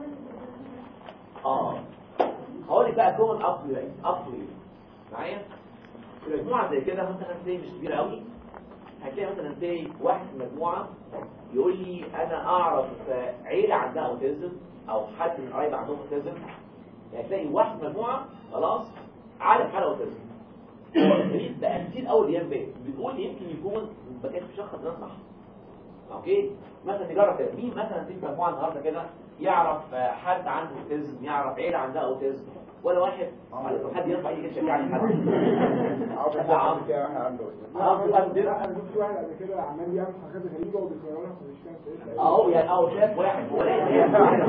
اه هقول لك بقى كومن اب تو ايه اب تو ايه معايا في مجموعه زي كده مثلا زي مش كبيره قوي هتلاقي مثلا زي واحد في مجموعه يقول لي انا اعرف عيله عندها اوتيزم او حد من قرايبي عندهم اوتيزم يعني تلاقي واحد في مجموعه خلاص عارف حاله اوتيزم الجديد بقى كتير قوي الايام دي بتقول يمكن يكون ما كانش شخص ده صح اوكي مثلا نجرب كده مين مثلا في مجموعه النهارده كده يعرف حد عنده اوتيزم يعرف عيله عندها اوتيزم ولا واحد حد يرفع ايده يشجعني حد عارف عارف كده واحد عنده عارف حد لا انا شفت واحد قبل كده عمال يعمل حاجات غريبه وبيكررها فمش فاهم ايه اهو يعني اهو شاف واحد ولا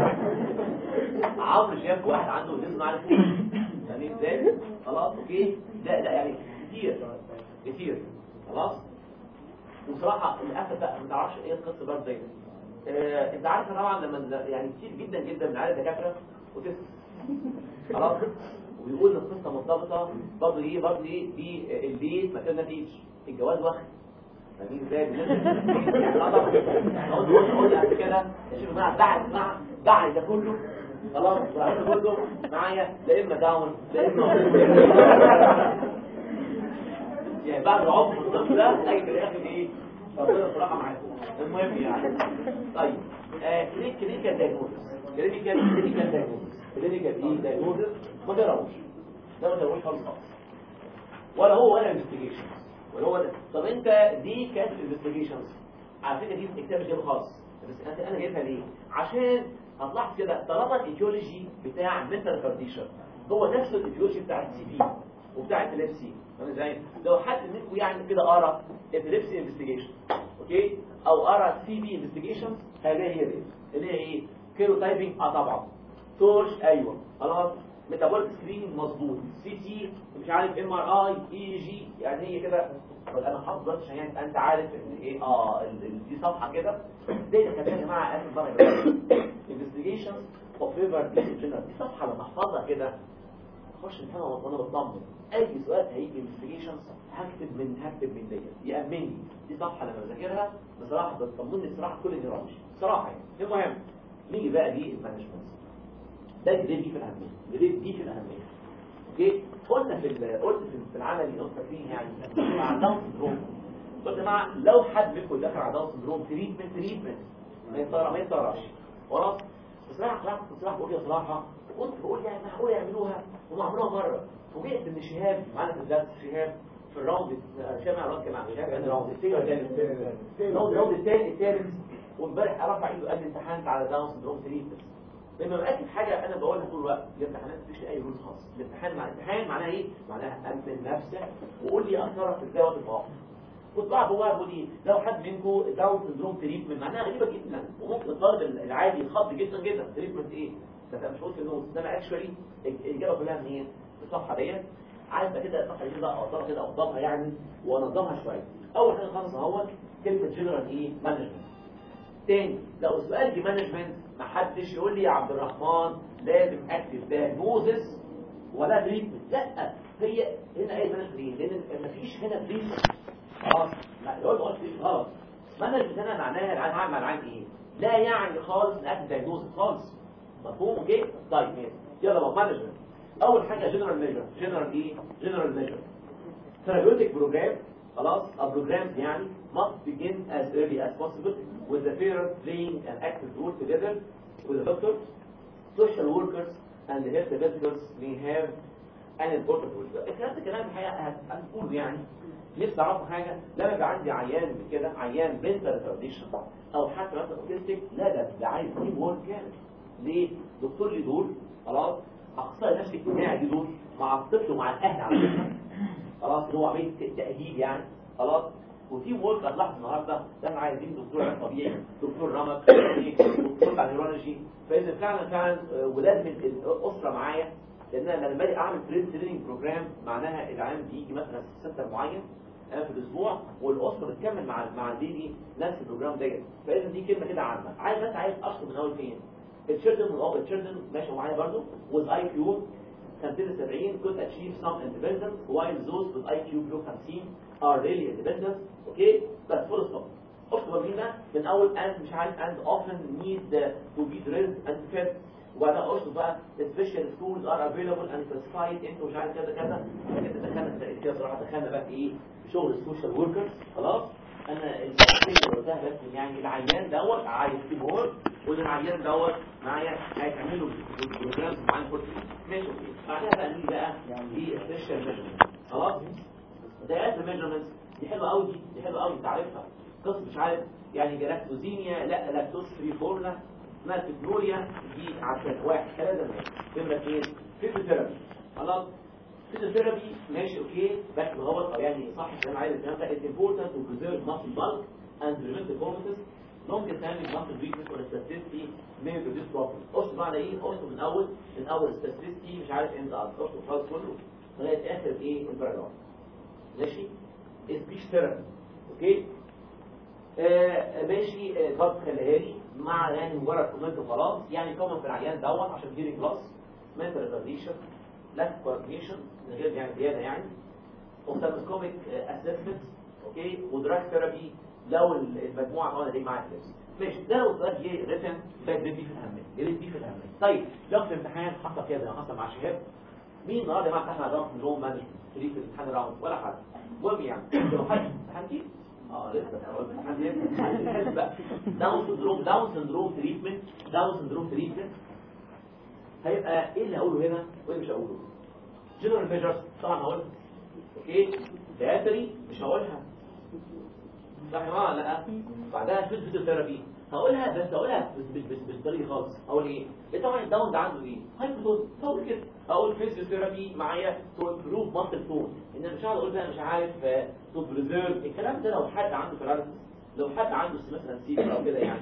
عمرو شاف واحد عنده اوتيزم عارف يعني ازاي خلاص اوكي ده ده يعني كتير كتير خلاص وصراحه للاسف بقى ما تعرفش ايه القصه برضه زي آه انت عارف طبعا لما يعني كتير جدا جدا من عيال الدكاتره اوتيزم خلاص وبيقول ان القصه مرتبطه برضه ايه برضه ايه في البيت مكان نتيجه الجواز واخد فاهمين ازاي قلت قلت قبل كده يا شيخ جماعه بعد مع بعد ده كله خلاص بعد ده كله معايا لا اما داون لا اما يعني بعد عمر الطفل ده اي في الاخر ايه ربنا صراحه معاكم المهم يعني طيب آه كلينيكال دايجنوستس كلينيكال كلينيكال دايجنوستس كلينيكال ايه دايجنوستس ما تقراوش ده ما تقراوش خالص خالص ولا هو ولا انفستيجيشن ولا هو ده طب انت دي كانت انفستيجيشنز على فكره دي الكتاب مش جايبها خالص بس انا انا جايبها ليه عشان هتلاحظ كده طالما الايديولوجي بتاع المنتال كونديشن هو نفس الايديولوجي بتاع السي بي وبتاع الابيليبسي فاهم ازاي لو حد منكم يعني كده قرا ابيليبسي انفستيجيشن اوكي او قرا سي بي انفستيجيشن هلاقي هي دي اللي هي ايه كيروتايبنج اه طبعا تورش ايوه خلاص ميتابوليك سكريننج مظبوط سي تي مش عارف ام ار اي اي جي يعني هي كده انا حافظ عشان يعني انت عارف ان ايه اه ال- ال- دي صفحه كده زي اللي كاتبها يا جماعه اخر مره انفستيجيشنز اوف فيفر دي جنرال دي صفحه لما احفظها كده اخش امتحان وانا بطمن اي سؤال هيجي انفستيجيشنز هكتب من هكتب من ديت يامني دي صفحه لما بذاكرها بصراحه بتطمني بصراحه كل النيرولوجي بصراحه يعني المهم نيجي بقى دي المانجمنت ده الجريد دي في الأهمية الجريد دي في الأهمية اوكي قلنا في ال- قلت في في العملي لو فاكرين يعني مع داون سندروم قلت يا جماعه لو حد منكم دخل على داون سندروم تريتمنت تريتمنت ما يطرى ما يطرش خلاص بصراحه صراحه بصراحه بقول يا صراحه قلت بقول يعني معقول يعملوها وما عملوها مره فوجئت ان شهاب معانا في الدرس شهاب في الراوند شهاب مع الراوند كان مع شهاب كان الراوند الثاني ولا الثالث؟ الراوند الثاني الثالث وامبارح رفع ايده قال لي امتحنت على داون سندروم تريتمنت لما بأكد حاجة أنا بقولها طول الوقت الامتحانات مفيش أي رول خاص الامتحان مع الامتحان معناها إيه؟ معناها أمن نفسك وقول لي أثرك إزاي وقت المواقف كنت بقى جواها بقول إيه لو حد منكم داون سندروم تريتمنت معناها غريبة جدا وممكن الطالب العادي يتخض جدا جدا تريتمنت إيه؟ ده أنا مش قلت إنه إنما أكشولي الإجابة كلها منين؟ في الصفحة ديت عايز بقى كده الصفحة دي كده أوضحها كده أوضحها يعني وأنظمها شوية أول حاجة خالص أهوت كلمة جنرال إيه؟ مانجمنت تاني لو سؤال دي مانجمنت ما حدش يقول لي يا عبد الرحمن لازم اكتب دايجنوزس ولا تريتمنت لا هي هنا ايه مانجمنت لان مفيش هنا تريتمنت خلاص لا لو قلت تريتمنت غلط مانجمنت هنا معناها العين هعمل العين ايه لا يعني خالص ان اكتب دايجنوزس خالص مفهوم اوكي طيب ماشي يلا بقى مانجمنت اول حاجه جنرال ميجر جنرال ايه جنرال ميجر ثيرابيوتيك بروجرام خلاص a programs يعني must begin as early as possible with the parent playing an active role together with the doctor social workers and the health visitors may have an important role الكلام ده كلام الحقيقه هنقول يعني نفسي اعرفوا حاجه لما يبقى عندي عيان كده عيان بنتال ريتارديشن او حتى مثلا اوتيستيك لا ده ده عايز تيم وورك كامل ليه دكتور لي دور خلاص اخصائي نفسي اجتماعي ليه دور مع الطفل ومع الاهل على فكره خلاص اللي هو عمليه تاهيل يعني خلاص وفي وورك هتلاحظ النهارده ده احنا عايزين دكتور علاج طبيعي دكتور رمد دكتور بتاع نيورولوجي فاذا فعلا فعلا آه، ولازم الاسره معايا لان انا لما باجي اعمل برين تريننج بروجرام معناها العيان بيجي مثلا في سنتر معين آه، في الاسبوع والاسره بتكمل مع مع البيبي نفس البروجرام ديت فاذا دي كلمه كده عامه عايز بس عايز اشرح من اول فين التشيلدرن والاب التشيلدرن ماشي معايا برضو with اي كيو 75 could achieve some independence while those with IQ below 50 are really independent okay بس full stop اكتب مين ده من اول and مش عارف and often need to be drilled and fed وبعدها اشطب بقى special schools are available and classified انتوا مش عارف كذا كذا كده دخلنا كده بصراحه دخلنا بقى في ايه في شغل السوشيال وركرز خلاص انا الكلمه اللي قلتها بس يعني العيان دوت عايز تيم وورك والعيان دوت معايا هيتعملوا بروجرام معين كل ماشي اوكي بعدها بقى نيجي بقى دي سبيشال ميجرمنت خلاص دايات الميجرمنت دي حلوه قوي دي دي حلوه قوي انت عارفها قصه مش عارف يعني جلاكتوزيميا لا لاكتوز فري فورنا اسمها تكنوليا دي عشان واحد كلام ده نمره اثنين فيزيوثيرابي خلاص فيزيوثيرابي ماشي اوكي بس هو او يعني صح زي ما عايز الكلام ده it's important to preserve muscle bulk and prevent deformities long standing muscle weakness or spasticity may produce problems قصد معنى ايه قصد من اول من اول spasticity مش عارف امتى قصد خالص كله لغايه اخر ايه الباراجراف ماشي سبيش ثيرابي اوكي آه ماشي آه برضه خليها لي مع يعني مجرد كومنت وخلاص يعني كومن في العيان دوت عشان دي كلاس mental retardation lack coordination من غير يعني زياده يعني اوفتالموسكوبيك اسسمنت اوكي ودراج ثيرابي لو المجموعه طبعا دي معاك لسه ماشي ده لو سؤال جه ريتن ده جريد بي في الاهميه جريد بي في الاهميه طيب لو في الامتحان حصل كده زي ما حصل مع شهاب مين النهارده يا جماعه احنا راوند نظام مانجمنت في الامتحان الراوند ولا حد المهم يعني لو حد امتحان كتير اه لسه حد يبقى بقى داون سندروم داون سندروم تريتمنت داون سندروم تريتمنت هيبقى ايه اللي هقوله هنا وايه اللي مش هقوله جنرال ميجرز طبعا هقولها اوكي دياتري مش هقولها صح يا جماعه لا بعدها فيزيوثيرابي هقولها بس هقولها بس بس بس بالطريقه خالص هقول ايه ايه طبعا الداون ده عنده ايه هايبوتون هقول كده هقول فيزيوثيرابي معايا تو امبروف ماسل تون ان مش هقعد اقول بقى مش عارف تو بريزيرف الكلام ده لو حد عنده باراليسيس لو حد عنده مثلا سيكر او كده يعني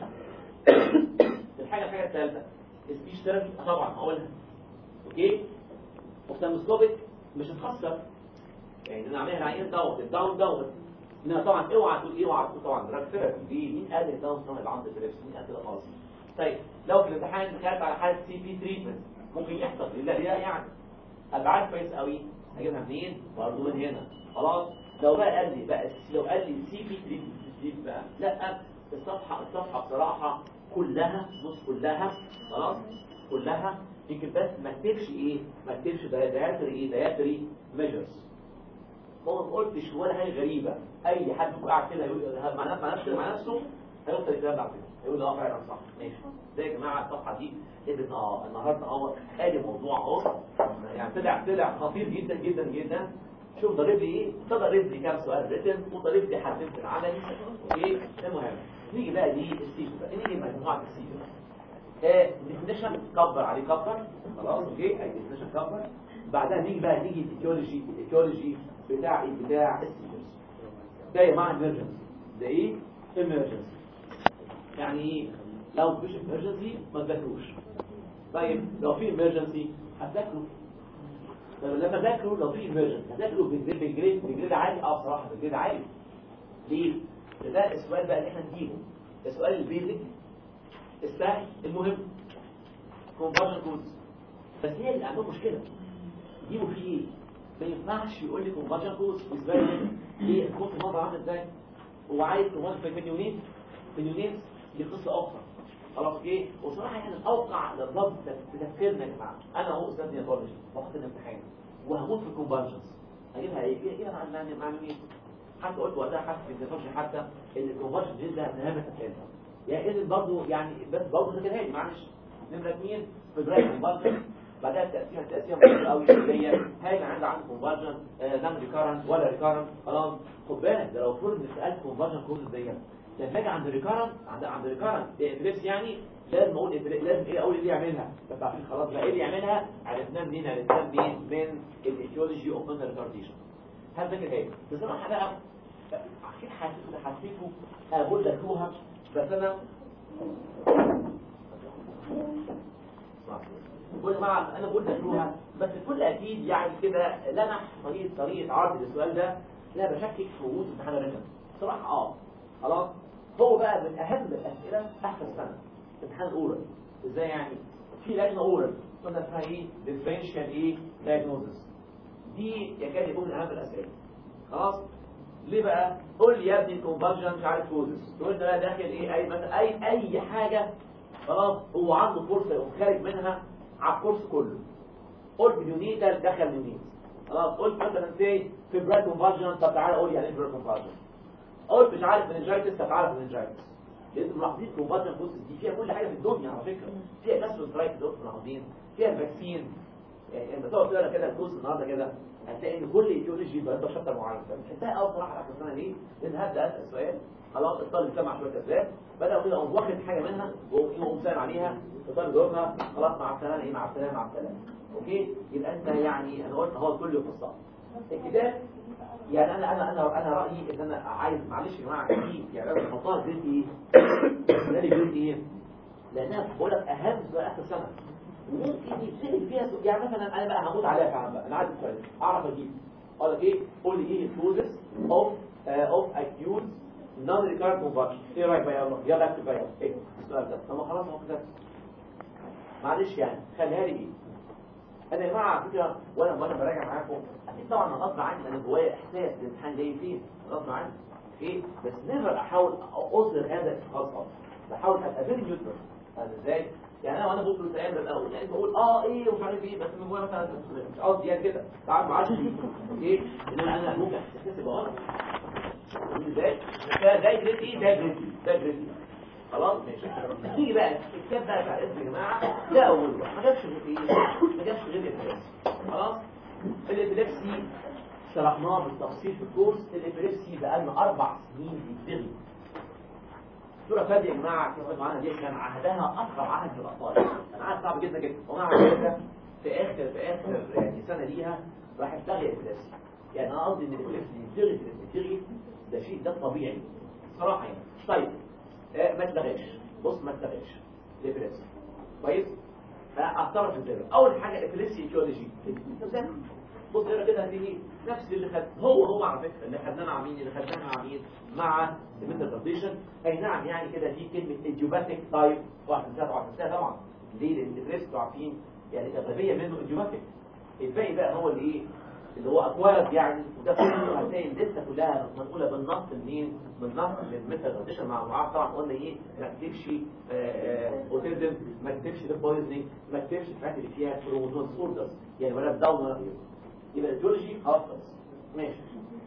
الحاجه الحاجه الثالثه سبيش ثيرابي طبعا هقولها اوكي اوفتالموسكوبيك مش هتخسر يعني انا عاملها العيان دوت الداون دوت انها طبعا اوعى تقول ايه اوعى تقول طبعا دراج ثيرابي دي مين قال الداون طبعا اللي عنده ابيليبسي مين قال كده خالص طيب لو في الامتحان دخلت على حاله سي بي تريتمنت ممكن يحصل لله لا يعني ابعاد كويس قوي هجيبها منين برضه من هنا خلاص لو بقى قال لي بقى لو قال لي سي بي تريتمنت بقى لا الصفحه الصفحه بصراحه كلها بص كلها خلاص كلها يمكن بس ما تكتبش ايه ما تكتبش داياتري ايه داياتري ميجرز ما قلتش ولا حاجه غريبه اي حد يكون قاعد كده يقول مع نفسه مع نفسه مع نفسه هيوصل الكلام ده على فكره يقول اه فعلا صح ماشي زي يا جماعه الصفحه دي ابن اه النهارده اهو ادي موضوع اهو يعني طلع طلع خطير جدا جدا جدا شوف ضارب لي ايه ضارب لي كام سؤال ريتم وضارب لي حدين في العملي اوكي المهم نيجي بقى دي السيجن بقى نيجي مجموعه السيجن آه ديفينيشن كبر عليه كبر خلاص اوكي اي ديفينيشن كبر بعدها نيجي بقى نيجي الايكولوجي الايكولوجي بتاع ايه بتاع السيجنز ده يا جماعه ايمرجنسي ده ايه ايمرجنسي يعني ايه لو مفيش ايمرجنسي ما تذاكروش طيب لو في ايمرجنسي هتذاكروا طب لما ذاكروا لو في ايمرجنسي هتذاكروا بجريد بجريد بجريد عالي اه بصراحه بجريد عالي ليه؟ ده السؤال بقى اللي احنا نجيبه السؤال البيزك السهل المهم كونفرجن كودز بس هي اللي عندهم مشكله يجيبوا فيه ايه؟ ما ينفعش يقول لي كونفرجن كودز بالنسبه لي ايه الكود الموضوع عامل ازاي؟ هو عايز كونفرجن في مليونين مليونين دي قصه اخرى خلاص ايه وصراحه يعني الاوقع للضبط في تفكيرنا يا جماعه انا اهو استاذ نياتولوجي بحط الامتحان وهموت في الكونفرجنز هجيبها ايه؟ ايه مع مع مين؟ حتى قلت وقتها حتى في النقاش حتى ان الكونفرجن جدا مهمه تفكيرها يعني اذن برضه يعني بس برضه ذاكرها لي معلش نمره اثنين في درايف كونفرجن بعدها التأثير التأثير مهمة قوي اللي هي هاي عند عندك كونفرجن نعمل ريكارنت ولا ريكارنت خلاص خد بالك ده لو فرض ان سألت كونفرجن كود زي لما اجي عند ريكارنت عند عند ريكارنت ابليبس يعني لازم اقول لازم ايه اقول اللي يعملها بس عارفين خلاص بقى ايه اللي يعملها عرفناه منين عرفناه منين من الايتيولوجي اوف منتال ريتارديشن هذاكر ايه بصراحه بقى اكيد حسيت حسيته اقول ذاكروها بس انا بقول مع انا بقول ذاكروها بس الكل اكيد يعني كده لمح طريقه طريقه عرض السؤال ده لا بشكك في وجود امتحان الرسم بصراحه اه خلاص هو بقى من اهم الاسئله احسن سنه امتحان الاورال ازاي يعني في لجنه اورال قلنا اسمها ايه ديفرنشال ايه دايجنوزس دي يكاد يكون من اهم الاسئله خلاص ليه بقى قول لي يا ابني الكونفرجن مش عارف كوزس تقول لي بقى داخل ايه اي مثلا اي اي حاجه خلاص هو عنده فرصه يقوم خارج منها على الكورس كله قلت نيونيتال دخل نيونيت خلاص قلت مثلا سي فيبرال كونفرجن طب تعالى قول لي يعني ايه فيبرال كونفرجن قلت مش عارف مننجايتس طب تعالى مننجايتس لان ملاحظين كونفرجن كوزس دي فيها كل حاجه في الدنيا على فكره فيها كاسبوسترايت دول ملاحظين فيها الفاكسين يعني لما تقعد تقرا كده الكورس النهارده كده هتلاقي ان كل ايديولوجي بقى عنده شابتر معين فبتحسها قوي بصراحه اخر سنه ليه؟ لان هبدا اسال سؤال خلاص الطالب سمع شويه اسباب بدا كده اقوم واخد حاجه منها واقوم سال عليها الطالب جاوبها خلاص مع السلامه ايه مع السلامه مع السلامه اوكي يبقى انت يعني انا قلت هو الكل يخصها الكتاب يعني انا انا انا انا رايي ان انا عايز معلش يا جماعه دي يعني انا بحطها جريد ايه؟ ده جريد ايه؟ لانها بقول لك اهم سؤال اخر سنه وممكن يتسال فيها سؤال يعني مثلا انا بقى هموت عليها فعلا بقى انا عايز السؤال اعرف اجيب اقول لك ايه قول لي ايه الكوزس اوف اوف اكيوت نون ريكارد كونفكشن ايه رايك بقى يلا يلا اكتب بقى يلا ايه السؤال ده طب خلاص هو كده معلش يعني خليها لي ايه انا يا جماعه على فكره وانا وانا براجع معاكم اكيد طبعا غصب عني انا جوايا احساس الامتحان جاي فين غصب عني ايه بس نيفر احاول اظهر هذا الاشخاص اصلا بحاول ابقى فيري نيوترال فاهم ازاي يعني انا وانا بدرس ايام الاول يعني بقول اه ايه ومش عارف ايه بس من جوايا مثلا مش قصدي يعني كده تعال معاش ايه ان انا انا ممكن احساسي بغلط ازاي ده ده جريد ايه ده جريد ده جريد خلاص ماشي نيجي بقى الكتاب بقى بتاع الاسم يا جماعه ده اول واحد ما جابش غير ايه ما جابش غير الابليبسي خلاص الابليبسي شرحناه بالتفصيل في الكورس الابليبسي بقى لنا اربع سنين بيتلغي الدكتوره فادي يا جماعه كانت معانا دي كان عهدها اصغر عهد في الاطفال كان عهد صعب جدا جدا ومع ذلك في اخر في اخر يعني سنه ليها راح تلغي الابليبسي يعني انا قصدي ان الابليبسي يتلغي يتلغي ده شيء ده طبيعي صراحه يعني طيب آه ما تلغيش بص ما تلغيش الابليبسي كويس فاعترف ازاي اول حاجه ابليبسي ايتيولوجي بص اقرا كده هتيجي نفس اللي خد هو هو على فكره اللي خدناه مع مين اللي خدناه مع مين مع الميتال ترانزيشن اي نعم يعني كده في كلمه ايديوباتيك تايب واحد ثلاثه واحد ثلاثه طبعا ليه لان الابليبسي عارفين يعني الاغلبيه منه ايديوباتيك الباقي بقى هو اللي ايه اللي هو اكوارد يعني وده كله هتلاقي لسه كلها منقوله بالنص لمين بالنص للميتال ترانزيشن مع معاه طبعا قلنا ايه ما تكتبش اوتيزم ما تكتبش بويزنينج ما تكتبش الحاجات اللي فيها كروموزوم اوردرز يعني ولا داون ولا يبقى الجيولوجي خلاص ماشي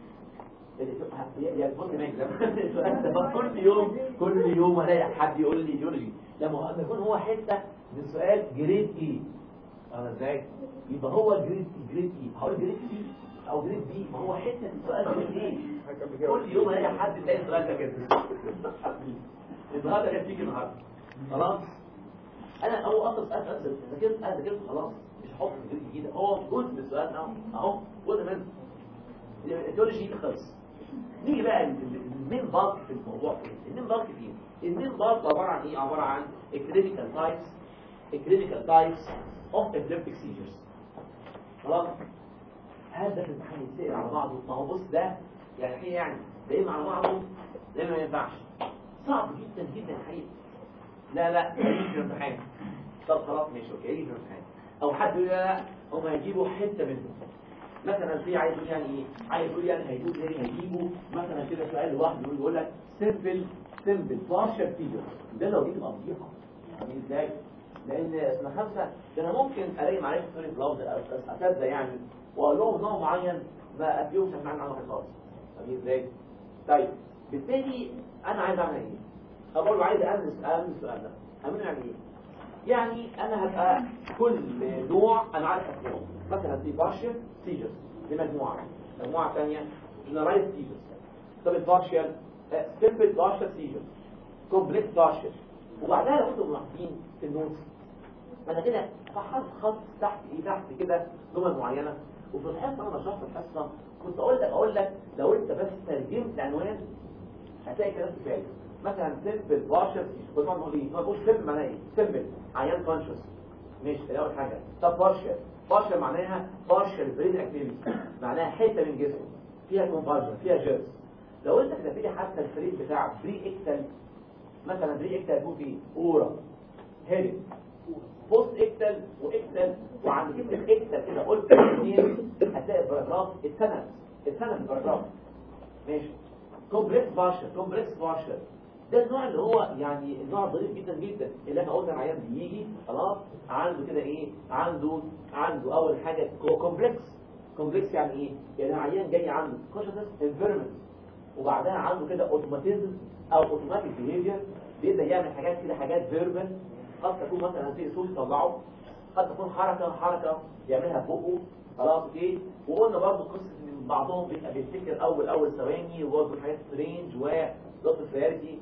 يعني بص ماشي كل يوم كل يوم الاقي حد يقول لي جيولوجي لما يكون هو حته من سؤال جريد ايه انا ازاي يبقى هو جريد جريد ايه هقول جريد ايه او جريد بي ما هو حته من سؤال جريد ايه كل يوم الاقي حد يلاقي السؤال ده كده النهارده كان فيك النهارده خلاص انا هو اصلا سؤال اسال ذاكرت انا ذاكرت خلاص مش هحط جريد جديده هو جزء من السؤال اهو اهو جزء منه التيولوجي خلص نيجي بقى المين بالك في الموضوع المين بالك فيه المين بالك عباره عن ايه عباره عن الكلينيكال تايبس الكلينيكال تايبس اوف epileptic seizures خلاص هذا في الامتحان يتسال على بعضه ما هو بص ده يعني ايه يعني ده اما على بعضه ده ما ينفعش صعب جدا جدا الحقيقه لا لا هيجي في الامتحان طب خلاص ماشي اوكي هيجي في الامتحان او حد يقول لا لا هم هيجيبوا حته منه مثلا في عايز يقول يعني ايه عايز يقول يعني هيجيبوا ايه هيجيبوا مثلا كده سؤال لوحده يقول يقول لك سيمبل سيمبل بارشال فيجر ده لو دي تبقى فضيحه يعني ازاي لان سنه خمسه ده انا ممكن الاقي معلش سوري لفظ اساتذه يعني واقول لهم نوع معين ما اديهمش عشان عنه واحد خالص فاهمين ازاي طيب بالتالي انا عايز اعمل ايه اقول له عايز امن امن السؤال ده امن يعني ايه يعني انا هبقى كل نوع انا عارف اسمه مثلا في بارشل سيجرز دي مجموعه مجموعه ثانيه جنرالايز سيجرز طب البارشل سيمبل بارشل سيجرز كومبلكس بارشل وبعدها لو انتم ملاحظين في النوتس انا كده فحص خط تحت ايه تحت كده جمل معينه وفي الحصه انا شرحت الحصه كنت اقول لك اقول لك لو انت بس ترجمت العنوان هتلاقي كلام كفايه مثلا سيمبل بارشل كنت بقول ايه ما بقولش سيمبل معناها ايه سيمبل عيان كونشس ماشي دي اول حاجه طب بارشل بارشل معناها بارشل برين اكتيفيتي معناها حته من جسمه فيها كونفرجن فيها جيرس لو انت كتبت لي حتى الفريق بتاع بري اكتل مثلا بري اكتل يكون فيه اورا هيد بوست اكتل واكتل وعند كلمه اكتل كده قلت اثنين هتلاقي الباراجراف اتسند اتسند الباراجراف ماشي كومبلكس بارشل كومبلكس بارشل ده النوع اللي هو يعني النوع الظريف جدا جدا اللي انا قلت العيان بيجي خلاص عنده كده ايه عنده عنده اول حاجه كومبلكس كومبلكس يعني ايه يعني العيان جاي عنده كونشسنس انفيرمنت وبعدها عنده كده اوتوماتيزم او اوتوماتيك بيهيفير بيبدا يعمل حاجات كده حاجات فيربال قد تكون مثلا في صوت يطلعه قد تكون حركه حركه يعملها بقه خلاص اوكي وقلنا برضه قصه ان بعضهم بيبقى بيفتكر اول اول ثواني وبرضه حاجات سترينج ولوت رياليتي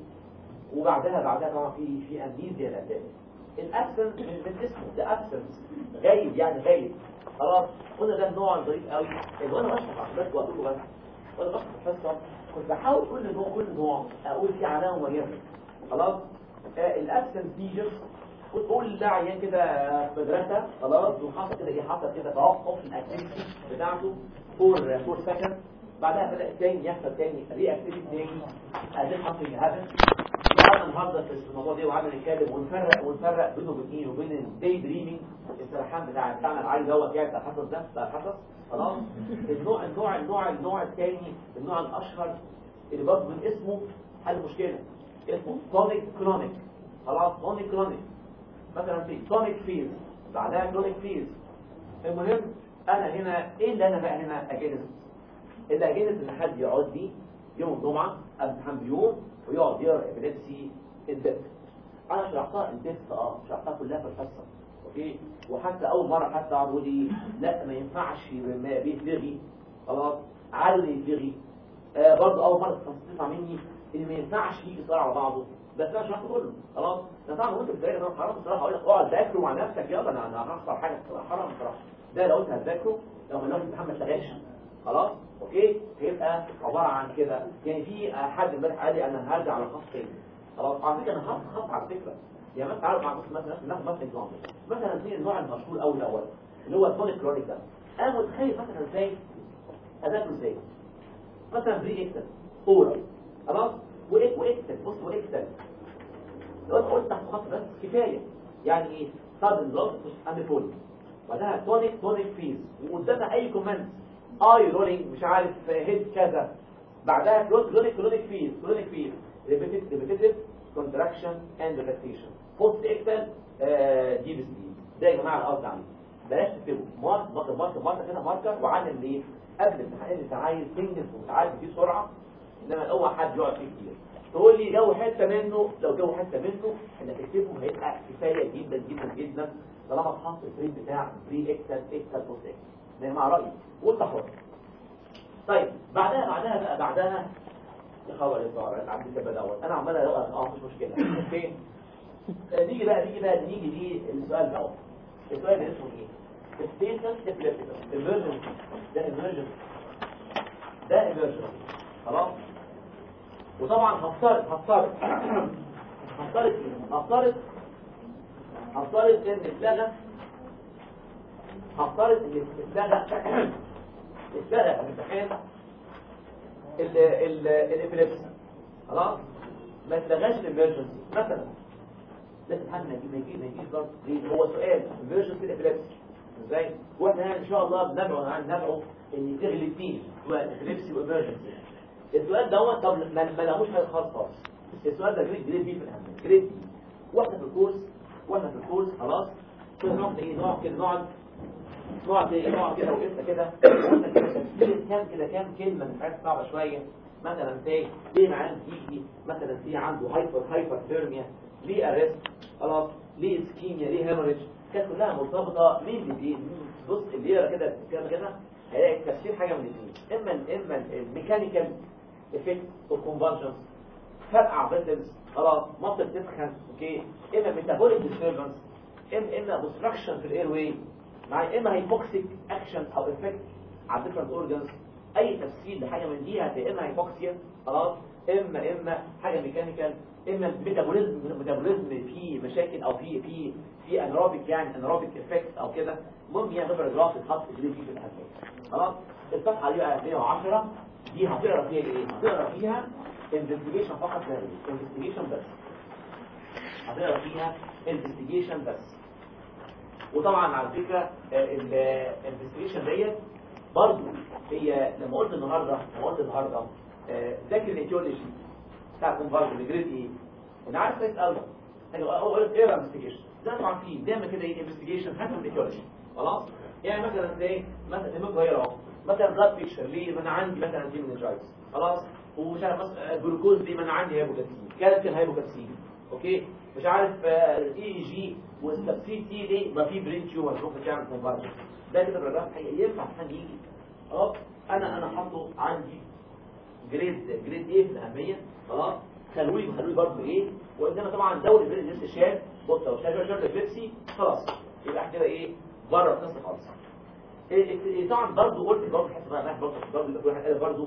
وبعدها بعدها طبعا في في امنيزيا الاساسي الابسنس من من اسمه ده ابسنس غايب يعني غايب خلاص قلنا ده النوع الظريف قوي اللي وانا بشرح بس وقت بس وانا بشرح الحصه كنت بحاول كل نوع كل نوع اقول فيه علامه مميزه خلاص آه الابسنس فيجرز وتقول ده عيان كده في مدرسه خلاص وحصل كده ايه حصل كده توقف في الاكتيفيتي بتاعته فور فور سكند بعدها بدا تاني يحصل تاني ري اكتيفيتي تاني ادي حصل هابت وقعدنا النهارده في الموضوع ده وقعدنا نتكلم ونفرق ونفرق بينه وبين ايه وبين الداي دريمينج السرحان بتاع بتاعنا العالي دوت يعني بتاع الحصص ده بتاع الحصص خلاص النوع النوع النوع النوع الثاني النوع الاشهر اللي برضه من اسمه حل مشكله اسمه تونيك كلونيك خلاص تونيك كلونيك مثلا في تونيك فيز بعدها كلونيك فيز المهم انا هنا ايه اللي انا بقى هنا اجنس اللي اجنس ان حد يقعد لي يوم الجمعه قبل امتحان بيوم ويقعد يقرا ابيليبسي الدف انا شرحتها الدف اه شرحتها كلها في الحصه اوكي وحتى اول مره حتى قعد يقول لي لا ما ينفعش ما بيتلغي خلاص عدل يتلغي آه برضه اول مره تسمع مني ان ما ينفعش يجي صار على بعضه بس انا شرحت كله خلاص ده طبعا وانت بتذاكر انا حرام بصراحه اقول لك اقعد ذاكره مع نفسك يلا انا انا هخسر حاجه حرام بصراحه ده لو انت هتذاكره لو ما لو محمد شغالش خلاص اوكي هيبقى عباره عن كده يعني في حد امبارح قال لي انا هرجع على خط تاني خلاص على فكره انا هحط خط على فكره يعني مثلا تعالوا مع مثلا ناخد مثلا اكزامبل مثلا في النوع المشهور قوي الاول اللي هو التونيك كرونيك ده انا متخيل مثلا ازاي اذاكره ازاي مثلا بري اكتل اورا خلاص وايه واكتل بص واكتل لو انت قلت تحت خط بس كفايه يعني ايه سادن لوس اميفول بعدها تونيك تونيك فيز وقدامنا اي كومنت اي رولينج مش عارف هيد كذا بعدها كلونيك كلونيك فيز كلونيك فيز ريبيتيف ريبيتيف كونتراكشن اند ريلاكسيشن بوست اكتل ديب سليب ده يا جماعه القصد عليه بلاش تكتبه مارك مارك مارك مارك كده ماركر وعلم ليه قبل الامتحان انت عايز تنجز وتعالج فيه بسرعه انما اوعى حد يقعد فيه كتير تقول لي جو حته منه لو جو حته منه انك تكتبه هيبقى كفايه جدا جدا جدا طالما اتحط الفريم بتاع بري اكتل اكتل بوست اكتل ده مع رايي وانت حر طيب بعدها بعدها بقى بعدها يا خبر يا صار انا عندي كده دوت انا عمال اه مش مشكله اوكي نيجي بقى نيجي بقى نيجي دي السؤال دوت السؤال ده اسمه ايه ستيتس ابليبتيكال ايمرجنسي ده ايمرجنسي ده ايمرجنسي خلاص وطبعا هفترض هفترض هفترض ايه هفترض هفترض ان اتلغى هفترض ان اتلغى اتلغى الامتحان الابليبسي خلاص ما اتلغاش الامرجنسي مثلا لازم حد ما يجي ما يجي ما يجيش برضه ليه هو سؤال امرجنسي الابليبسي ازاي واحنا ان شاء الله بندعو ندعو ان تغلي الاثنين سواء ابليبسي وامرجنسي السؤال دوت طب ما ما لهوش حاجه خالص خالص السؤال ده جريد جريد بي في الاهميه جريد بي واحنا في الكورس واحنا في الكورس خلاص كنا نقعد ايه نقعد كده نقعد نقعد ايه نقعد كده وقفنا كده وقلنا كده تفسير كام كده كام كلمه من حاجات صعبه شويه مثلا زي ليه معاه تيجي مثلا في عنده هايبر هايبر ثيرميا ليه ارست خلاص ليه اسكيميا ليه هيموريج كانت كلها مرتبطه مين بدي بص اللي يقرا كده كده كده هيلاقي تفسير حاجه من الاثنين اما ال اما الميكانيكال افكت اوف كونفرجنس فرقع فيسلز خلاص مصر تسخن اوكي اما ميتابوليك ديستربنس اما اما اوبستراكشن في الاير واي مع اما هيبوكسيك اكشن او افكت على different organs اي تفسير لحاجه من دي هتلاقي اما هيبوكسيا خلاص اما اما حاجه ميكانيكال اما ميتابوليزم ميتابوليزم في مشاكل او في في في انروبيك يعني انروبيك افكت او كده المهم يعني باراجراف يتحط في الفيديو في الحاجات خلاص الصفحه دي بقى 110 دي هتقرا فيها ايه هتقرا فيها انفستيجيشن فقط لا غير انفستيجيشن بس هتقرا فيها انفستيجيشن بس وطبعا على فكره الانفستيجيشن ديت برضه هي لما قلت النهارده لما قلت النهارده آه، ذاكر الايتيولوجي بتاعكم برضه الجريد ايه انا عارف كويس قوي هو قلت ايه انفستيجيشن ده طبعا في دايما كده ايه انفستيجيشن هات الايتيولوجي خلاص يعني مثلا زي مثلا دماغ صغيره اهو مثلا بلاد بيكشر ليه ما انا عندي مثلا دي منجايتس خلاص ومش عارف مثلا جلوكوز ليه ما انا عندي هايبوكالسيميا كالسيوم هايبوكالسيميا اوكي مش عارف اي اي جي والسبسي تي ليه ما في برين تيومر ممكن تعمل كونفرجن ده كده بروجرام حقيقي ينفع حد يجي اه انا انا حاطه عندي جريد جريد ايه في الاهميه خلاص خلوي خلوي برضه ايه وانما طبعا دوري الجريد لسه شال بص لو شال شال بيبسي خلاص يبقى احنا كده ايه بره القصه خالص إيه إيه إيه طبعا برضه قلت برضه حته بقى برضه برضه كل واحد قال برضه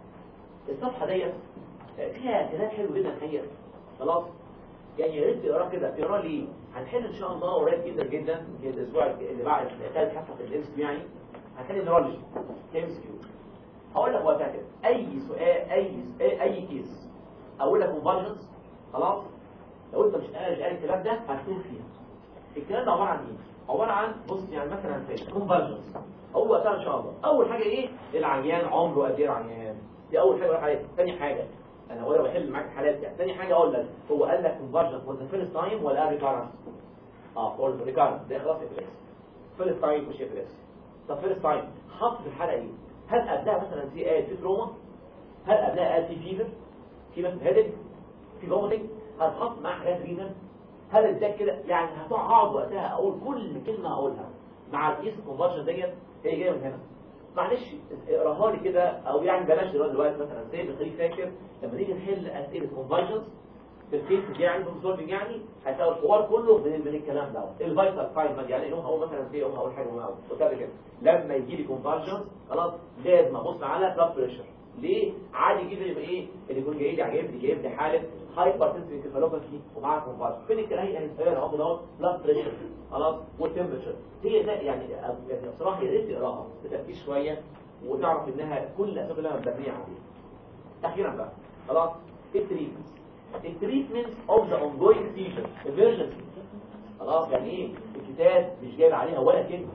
الصفحه ديت فيها كلام حلو جدا الحقيقه خلاص يعني يا ريت تقرا كده تقرا لي هنحل ان شاء الله قريب جدا جدا في الاسبوع اللي بعد ثالث حصه في الام يعني هنحل نيورولوجي ام كيو هقول لك وقتها كده اي سؤال اي اي, أي كيس اقول لك كونفرجنس خلاص لو انت مش قادر مش قادر الكلام ده هتكون فيها الكلام ده عباره عن ايه عباره عن بص يعني مثلا في كونفرجنس هو وقتها ان شاء الله اول حاجه ايه العيان عمره قد ايه العيان دي اول حاجه حاجه ثاني حاجه انا هو بحل معاك حالات يعني ثاني حاجه اقول لك هو قال لك كونفرجنس was the first time ولا ريكارنس اه فور ريكارنس ده خلاص افليكس فيرست تايم مش افليكس طب فيرست تايم حط في الحلقه ايه هل قبلها مثلا في قال في تروما هل قبلها قال في فيفر في مثلا هيدك في فوميتنج هتحط معاه حاجات ريزن هل اداك كده يعني هتقعد وقتها اقول كل كلمه اقولها مع الكيس الكونفرجن ديت هي جايه من هنا معلش اقراها لي كده او يعني بلاش دلوقتي دلوقتي مثلا زي ما خليك فاكر لما نيجي نحل اسئله كونفرجنز في الكيس يعني في السولفنج يعني هتلاقي الحوار كله من من الكلام دوت الفيتال تايم يعني يوم هقول مثلا في يوم هقول حاجه مهمه قلت لك كده لما يجي لي كونفرجنز خلاص لازم ابص على بلاد بريشر ليه عادي جدا يبقى ايه اللي يكون جاي لي جايب لي جايب لي حاله هايبر تنسيف انكفالوباثي ومعاها كونفرجن فين الكلام هي هي اهو دوت بلاد بريشر خلاص والتمبرتشر هي ده يعني يعني بصراحه يا ريت تقراها بتركيز شويه وتعرف انها كل الاسباب كلها مبنيه عليها اخيرا بقى خلاص التريتمنت التريتمنت اوف ذا اونجوينج سيجر ايمرجنسي خلاص يعني ايه الكتاب مش جايب عليها ولا كلمه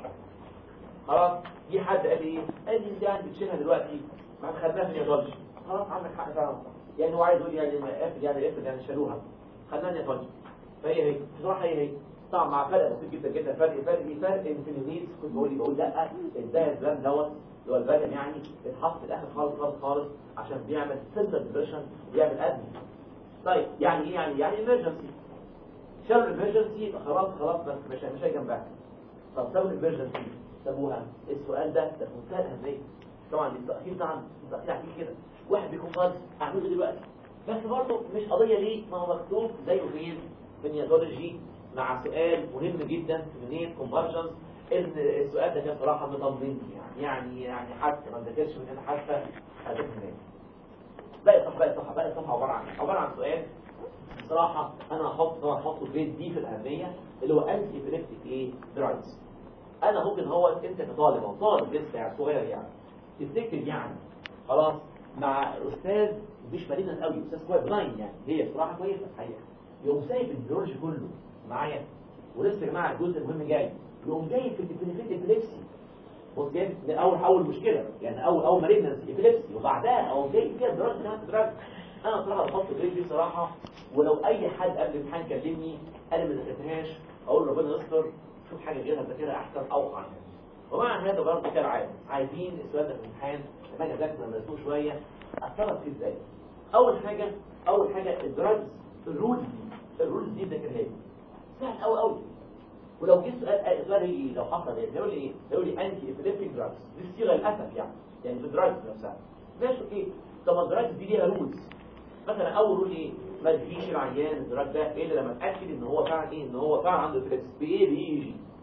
خلاص جه حد قال لي ايه قال لي انت يعني بتشيلها دلوقتي ما خدناها في النياتولوجي خلاص عندك حق فعلا يعني هو عايز يقول يعني ما قافل يعني قافل يعني شالوها خدناها النياتولوجي فهي هي بصراحه هي هي طبعا مع فرق بسيط جدا جدا فرق فرق ايه فرق ان في النيز كنت بقول بقول لا ازاي البلان دوت اللي هو البلان يعني اتحط في الاخر خالص خالص خالص عشان بيعمل سيلر ديبريشن ويعمل ادمي طيب يعني ايه يعني يعني ايمرجنسي شر ايمرجنسي خلاص خلاص بس مش مش هيجي جنبها طب سبب الايمرجنسي سابوها السؤال ده ده في منتهى الاهميه طبعا التاخير طبعا التاخير عليه كده واحد بيكون خالص اعمله دلوقتي بس برضه مش قضيه ليه ما هو مكتوب زيه فين في النياتولوجي مع سؤال مهم جدا في منين كونفرجنس ان السؤال ده كان صراحه مطمني يعني يعني يعني حتى ما ذاكرش من هنا حتى هدف هناك باقي صفحه باقي صفحه باقي صفحه عباره عن عباره عن سؤال بصراحه انا هحط طبعا هحطه جريد دي في الاهميه اللي هو انتي ابيليبتيك ايه دراجز انا ممكن هو انت كطالب او طالب لسه يعني صغير يعني تفتكر يعني خلاص مع استاذ مش مالينا قوي استاذ كويس بلاين يعني هي بصراحه كويسه الحقيقه يقوم سايب البيولوجي كله معايا ولسه يا جماعه الجزء المهم جاي يقوم جاي في البنفيت ابيليبسي بص جاي ده اول اول مشكله يعني اول اول مالجنسي ابيليبسي وبعدها اقوم جاي فيها دراسه بتاعت دراج انا بصراحه بحط جريد دي صراحه ولو اي حد قبل الامتحان كلمني قال ما ذاكرتهاش اقول ربنا يستر شوف حاجه غيرها ذاكرها احسن اوقع يعني ومع هذا برضه كالعاده عايزين السؤال ده في الامتحان لما اجي اذاكر لما شويه اتصرف فيه ازاي اول حاجه اول حاجه الدراجز الرولز دي الرولز دي ذاكرها لي سهل قوي قوي ولو جه سؤال سؤال يجي لو حصل ايه يقول لي ايه يقول لي انتي ابيليبتيك دراجز دي الصيغه للاسف يعني يعني في الدراجز نفسها ماشي اوكي طب الدراجز دي ليها رولز مثلا اول رول ايه ما تجيش العيان الدراج ده الا لما اتاكد ان هو فعلا ايه ان هو فعلا عنده ابيليبسي بايه بيجي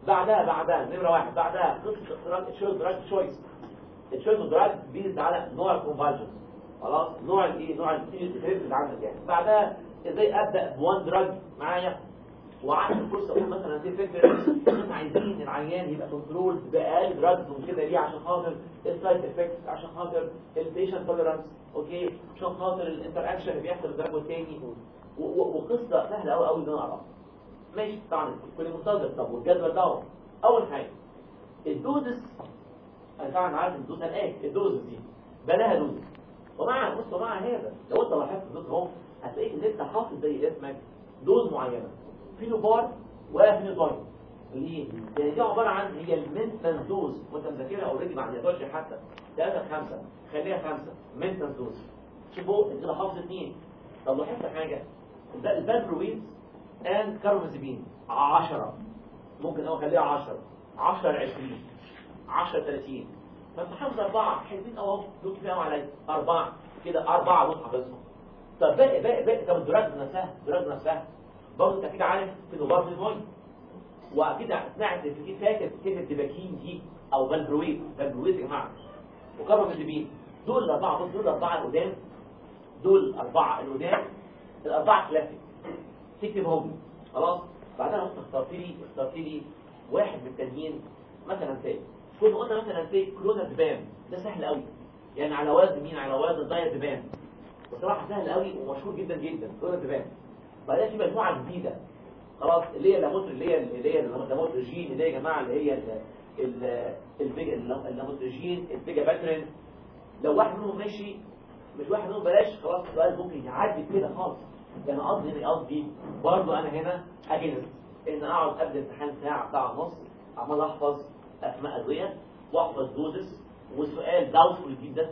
بعدها بعدها نمره واحد بعدها قصه دراج تشويس دراج تشويس التشويس دراج بيزد على نوع الكونفرجن خلاص نوع الايه نوع التريد اللي عندك يعني بعدها ازاي ابدا بوان دراج معايا وعندي فرصه اقول مثلا دي فكره احنا عايزين العيان يبقى كنترول باقل دراجز من كده ليه عشان خاطر السايد افكتس عشان خاطر البيشنت توليرانس اوكي عشان خاطر الانتراكشن اللي بيحصل الدراج والتاني و- و- وقصه سهله قوي قوي ان انا اعرفها ماشي طبعا كل مصدر طب والجدول ده اول حاجه الدوزس انا طبعا عارف الدوز الان الدوزس دي بلاها دوزس ومع بص ومع هذا لو انت لاحظت الدوز اهو هتلاقيك ان انت حاطط زي اسمك دوز معينه فينوبار وفينوبار ليه؟ لان دي عباره عن هي المينتنس دوز وانت مذاكرها اوريدي ما عندهاش حتى 3 5 خليها 5 مينتنس دوز شوفوا انت حافظ اثنين طب لاحظت حاجه الب- البالبرويز اند كارمازيبين 10 ممكن اقول خليها 10 10 ل 20 10 30 فانت حافظ اربعه حلوين اهو دول كفايه عليا اربعه كده اربعه دول حافظهم طب باقي باقي باقي طب الدراج نفسها الدراج نفسها برضه انت كده عارف في نوبار الميه واكيد سمعت في فاكر كلمه ديباكين دي او فالبرويت فالبرويت يا جماعه وكاربامازيبين دول الاربعه دول دول الاربعه القدام دول الاربعه القدام الاربعه كلاسيك تكتبهم لي خلاص بعدها انت اخترت لي اخترت لي واحد من التانيين مثلا سي كنا قلنا مثلا سي كلونا دبان ده سهل قوي يعني على وزن مين على وزن دايت دبان بصراحه سهل قوي ومشهور جدا جدا كلونا دبان بعدها في مجموعه جديده خلاص اللي هي اللاموتر اللي هي اللي هي اللاموترجين اللي هي يا جماعه اللي هي ال- ال- الفيجا اللاموترجين الفيجا باترين لو واحد منهم ماشي مش واحد منهم بلاش خلاص السؤال ممكن يعدي كده خالص يعني قصدي هنا قصدي برضه انا هنا اجنس ان اقعد قبل الامتحان ساعه ساعه ونص عمال احفظ اسماء ادويه واحفظ دوزس وسؤال داوتفول جدا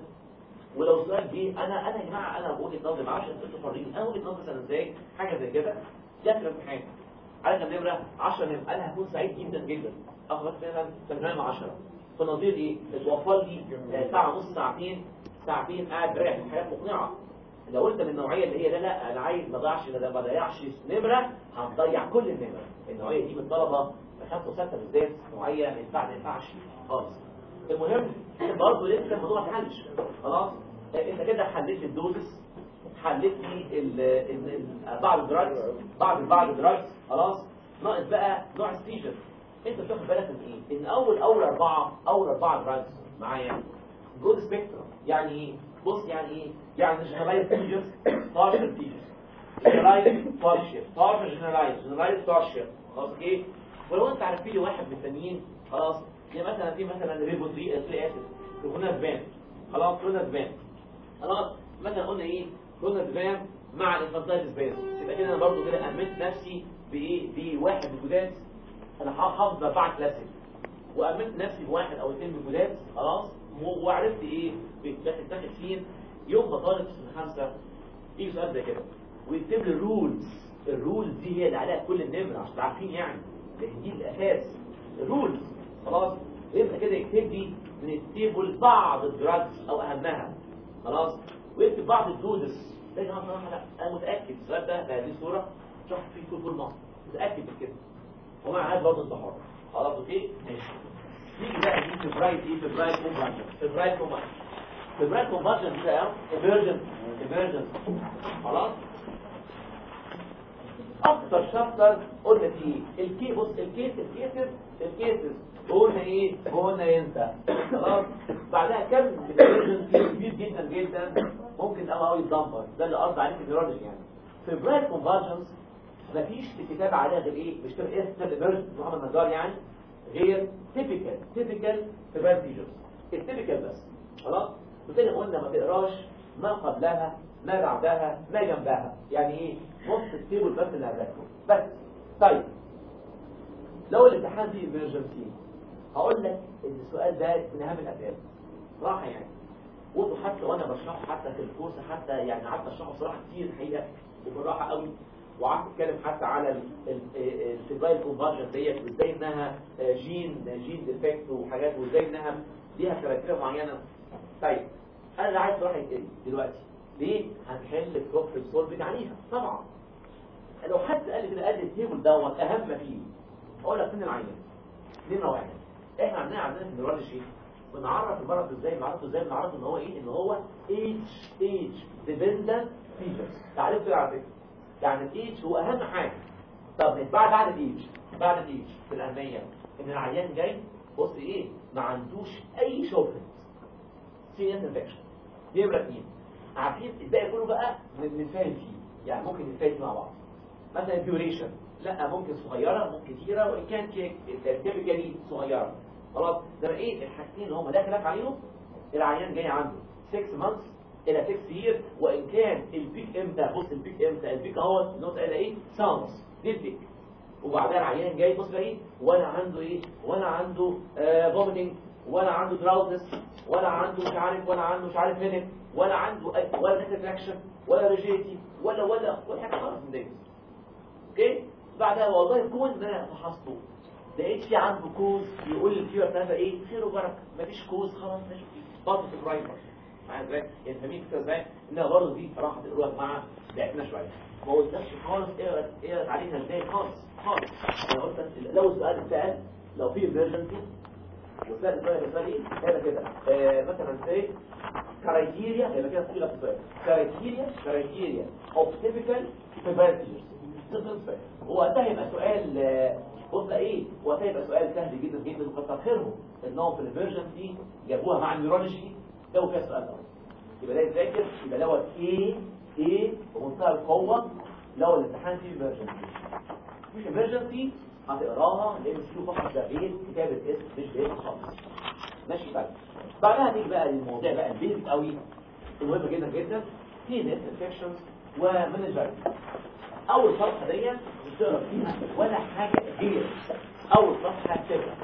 ولو سؤال جه انا انا يا جماعه انا بوجهه نظري ما اعرفش انتوا تفرجين انا وجهه نظري مثلا ازاي حاجه زي كده جت في الامتحان على كام نمره 10 نمره انا هكون سعيد جدا جدا اخد مثلا تمرين 10 فنظير ايه اتوفر لي آه، ساعه ونص ساعتين ساعتين قاعد برايح في حياه مقنعه لو انت من النوعيه اللي هي لا لا انا عايز ما اضيعش ما اضيعش نمره هتضيع كل النمر النوعيه دي من الطلبه خمسه وسته بالذات نوعيه ما ينفع ما ينفعش خالص المهم برضه لسه الموضوع ما اتحلش خلاص آه، انت كده حليت الدوزس حلت لي ال- ال- ال- بعض الدراجز بعض بعض الدراجز خلاص ناقص بقى نوع السيجر انت بتاخد بالك من ايه ان اول اول اربعه اول اربعه دراجز معايا جود سبيكترم يعني ايه بص يعني ايه يعني جنرالايز سيجرز بارشل سيجرز جنرالايز بارشل بارشل جنرالايز جنرالايز بارشل خلاص اوكي ولو انت عارف لي واحد من التانيين خلاص يعني مثلا في مثلا ريبوتري اسيد كلنا بان خلاص كلنا بان خلاص مثلا قلنا ايه قلنا دبان مع الانفانتايتس بان يبقى كده انا برضو كده امنت نفسي بايه بواحد من الجداد انا حافظ اربعه كلاسيك وامنت نفسي بواحد او اثنين من الجداد خلاص و- وعرفت ايه بيتاخد تاخد فين يوم ما طالب في خمسه يجي سؤال زي كده ويكتب لي الرولز الرولز دي هي اللي عليها كل النمر عشان تبقوا عارفين يعني لان دي الاساس الرولز خلاص يبقى كده يكتب لي من التيبل بعض الدراجز او اهمها خلاص ويكتب بعض الدوزس ده يا جماعه صراحه لا انا متاكد السؤال ده بهذه الصوره شرح فيه كل كل مره متاكد من كده ومع هذا برضه انتحار خلاص اوكي ماشي نيجي بقى دي فبراير ايه فبراير كومباشن فبراير كومباشن فبراير كومباشن ده ايمرجنس ايمرجنس خلاص اكتر شابتر قلنا فيه الكي بص الكيس الكيسز الكيسز قلنا ايه قلنا انت خلاص بعدها كم الامرجنسي كبير جدا جدا ممكن قوي قوي يتدمر ده اللي قصدي عليه في النيورولوجي يعني في برايت كونفرجنس مفيش في الكتاب عليها غير ايه مش تبقى اسم الامرجنسي محمد نجار يعني غير تيبيكال تيبيكال في برايت فيجرز التيبيكال بس خلاص وتاني قلنا ما تقراش ما قبلها ما بعدها ما جنبها يعني ايه نص التيبل بس اللي هذاكره بس طيب لو الامتحان فيه emergency هقول لك ان السؤال ده من اهم الاسئله صراحه يعني وانتوا حتى وانا بشرحه حتى في الكورس حتى يعني قعدت اشرحه بصراحه كتير الحقيقه وبالراحه قوي وقعدت اتكلم حتى على الفيبرايل كونفرجن ديت وازاي انها جين جين ديفكت وحاجات وازاي انها ليها كاركتير معينه طيب انا اللي عايز صراحه يتقلي دلوقتي ليه هنحل الكوب السولفنج عليها طبعا لو حد قال لي كده قال لي التيبل دوت اهم فيه اقول لك فين العيان نمره واحد احنا عندنا عندنا في النيورولوجي بنعرف المرض ازاي بنعرفه ازاي بنعرفه ان هو ايه ان هو age age dependent features تعريف كده على فكره يعني الايدج هو اهم حاجه طب بعد بعد الايدج بعد الايدج في الاهميه ان العيان جاي بص ايه ما عندوش اي شوفت سينيس انفكشن نمره اثنين عارفين الباقي كله بقى بنتفاهم فيه يعني ممكن نتفاهم مع بعض مثلا الديوريشن لا ممكن صغيره ممكن كتيره وان كان تيبيكالي صغيره خلاص ده بقى ايه الحاجتين اللي هم لا خلاف عليهم العيان جاي عنده 6 مانثs الى 6 يير وان كان البيك امتى بص البيك امتى البيك اهو النقطه الى ايه ساونس دي البيك وبعدها العيان جاي بص بقى ايه ولا عنده ايه ولا عنده فوميتنج ولا عنده دراوزس ولا عنده مش عارف ولا عنده مش عارف هنا ولا عنده أي ولا ديستراكشن ولا ريجيتي ولا ولا ولا حاجه خالص من دي اوكي بعدها والله كون ان انا فحصته لقيت في عنده كوز يقول لي الفيور بتاعتها ايه خير وبركه مفيش كوز خلاص ماشي برضه في الرايبر معايا ازاي يعني فاهمين كده ازاي انها برضه دي صراحه تقروها يا جماعه بعتنا شويه ما قلتلكش خالص ايه ايه عليها ازاي خالص خالص انا قلت لك لو السؤال اتسال لو في ايمرجنسي وسأل السؤال السؤال ايه هيبقى كده آه مثلا زي كرايتيريا هيبقى كده تقول لك السؤال كرايتيريا كرايتيريا اوف تيبيكال فيفرتيجز ده السؤال وقتها يبقى سؤال آه، بص ايه وقتها يبقى سؤال سهل جدا جدا وكتر خيرهم انهم في الفيرجنسي جابوها مع النيورولوجي جابوا فيها السؤال ده يبقى ده يتذاكر يبقى دوت ايه ايه بمنتهى القوه لو الامتحان فيه فيرجنسي مش emergency هتقراها لان في فقط ده غير كتابة اسم مش غير خالص ماشي طيب بعدها نيجي بقى للمواضيع بقى البيزك قوي المهمة جدا جدا في نت انفكشنز ومانجرز اول صفحة دي مش تقرا فيها ولا حاجة غير اول صفحة هتبقى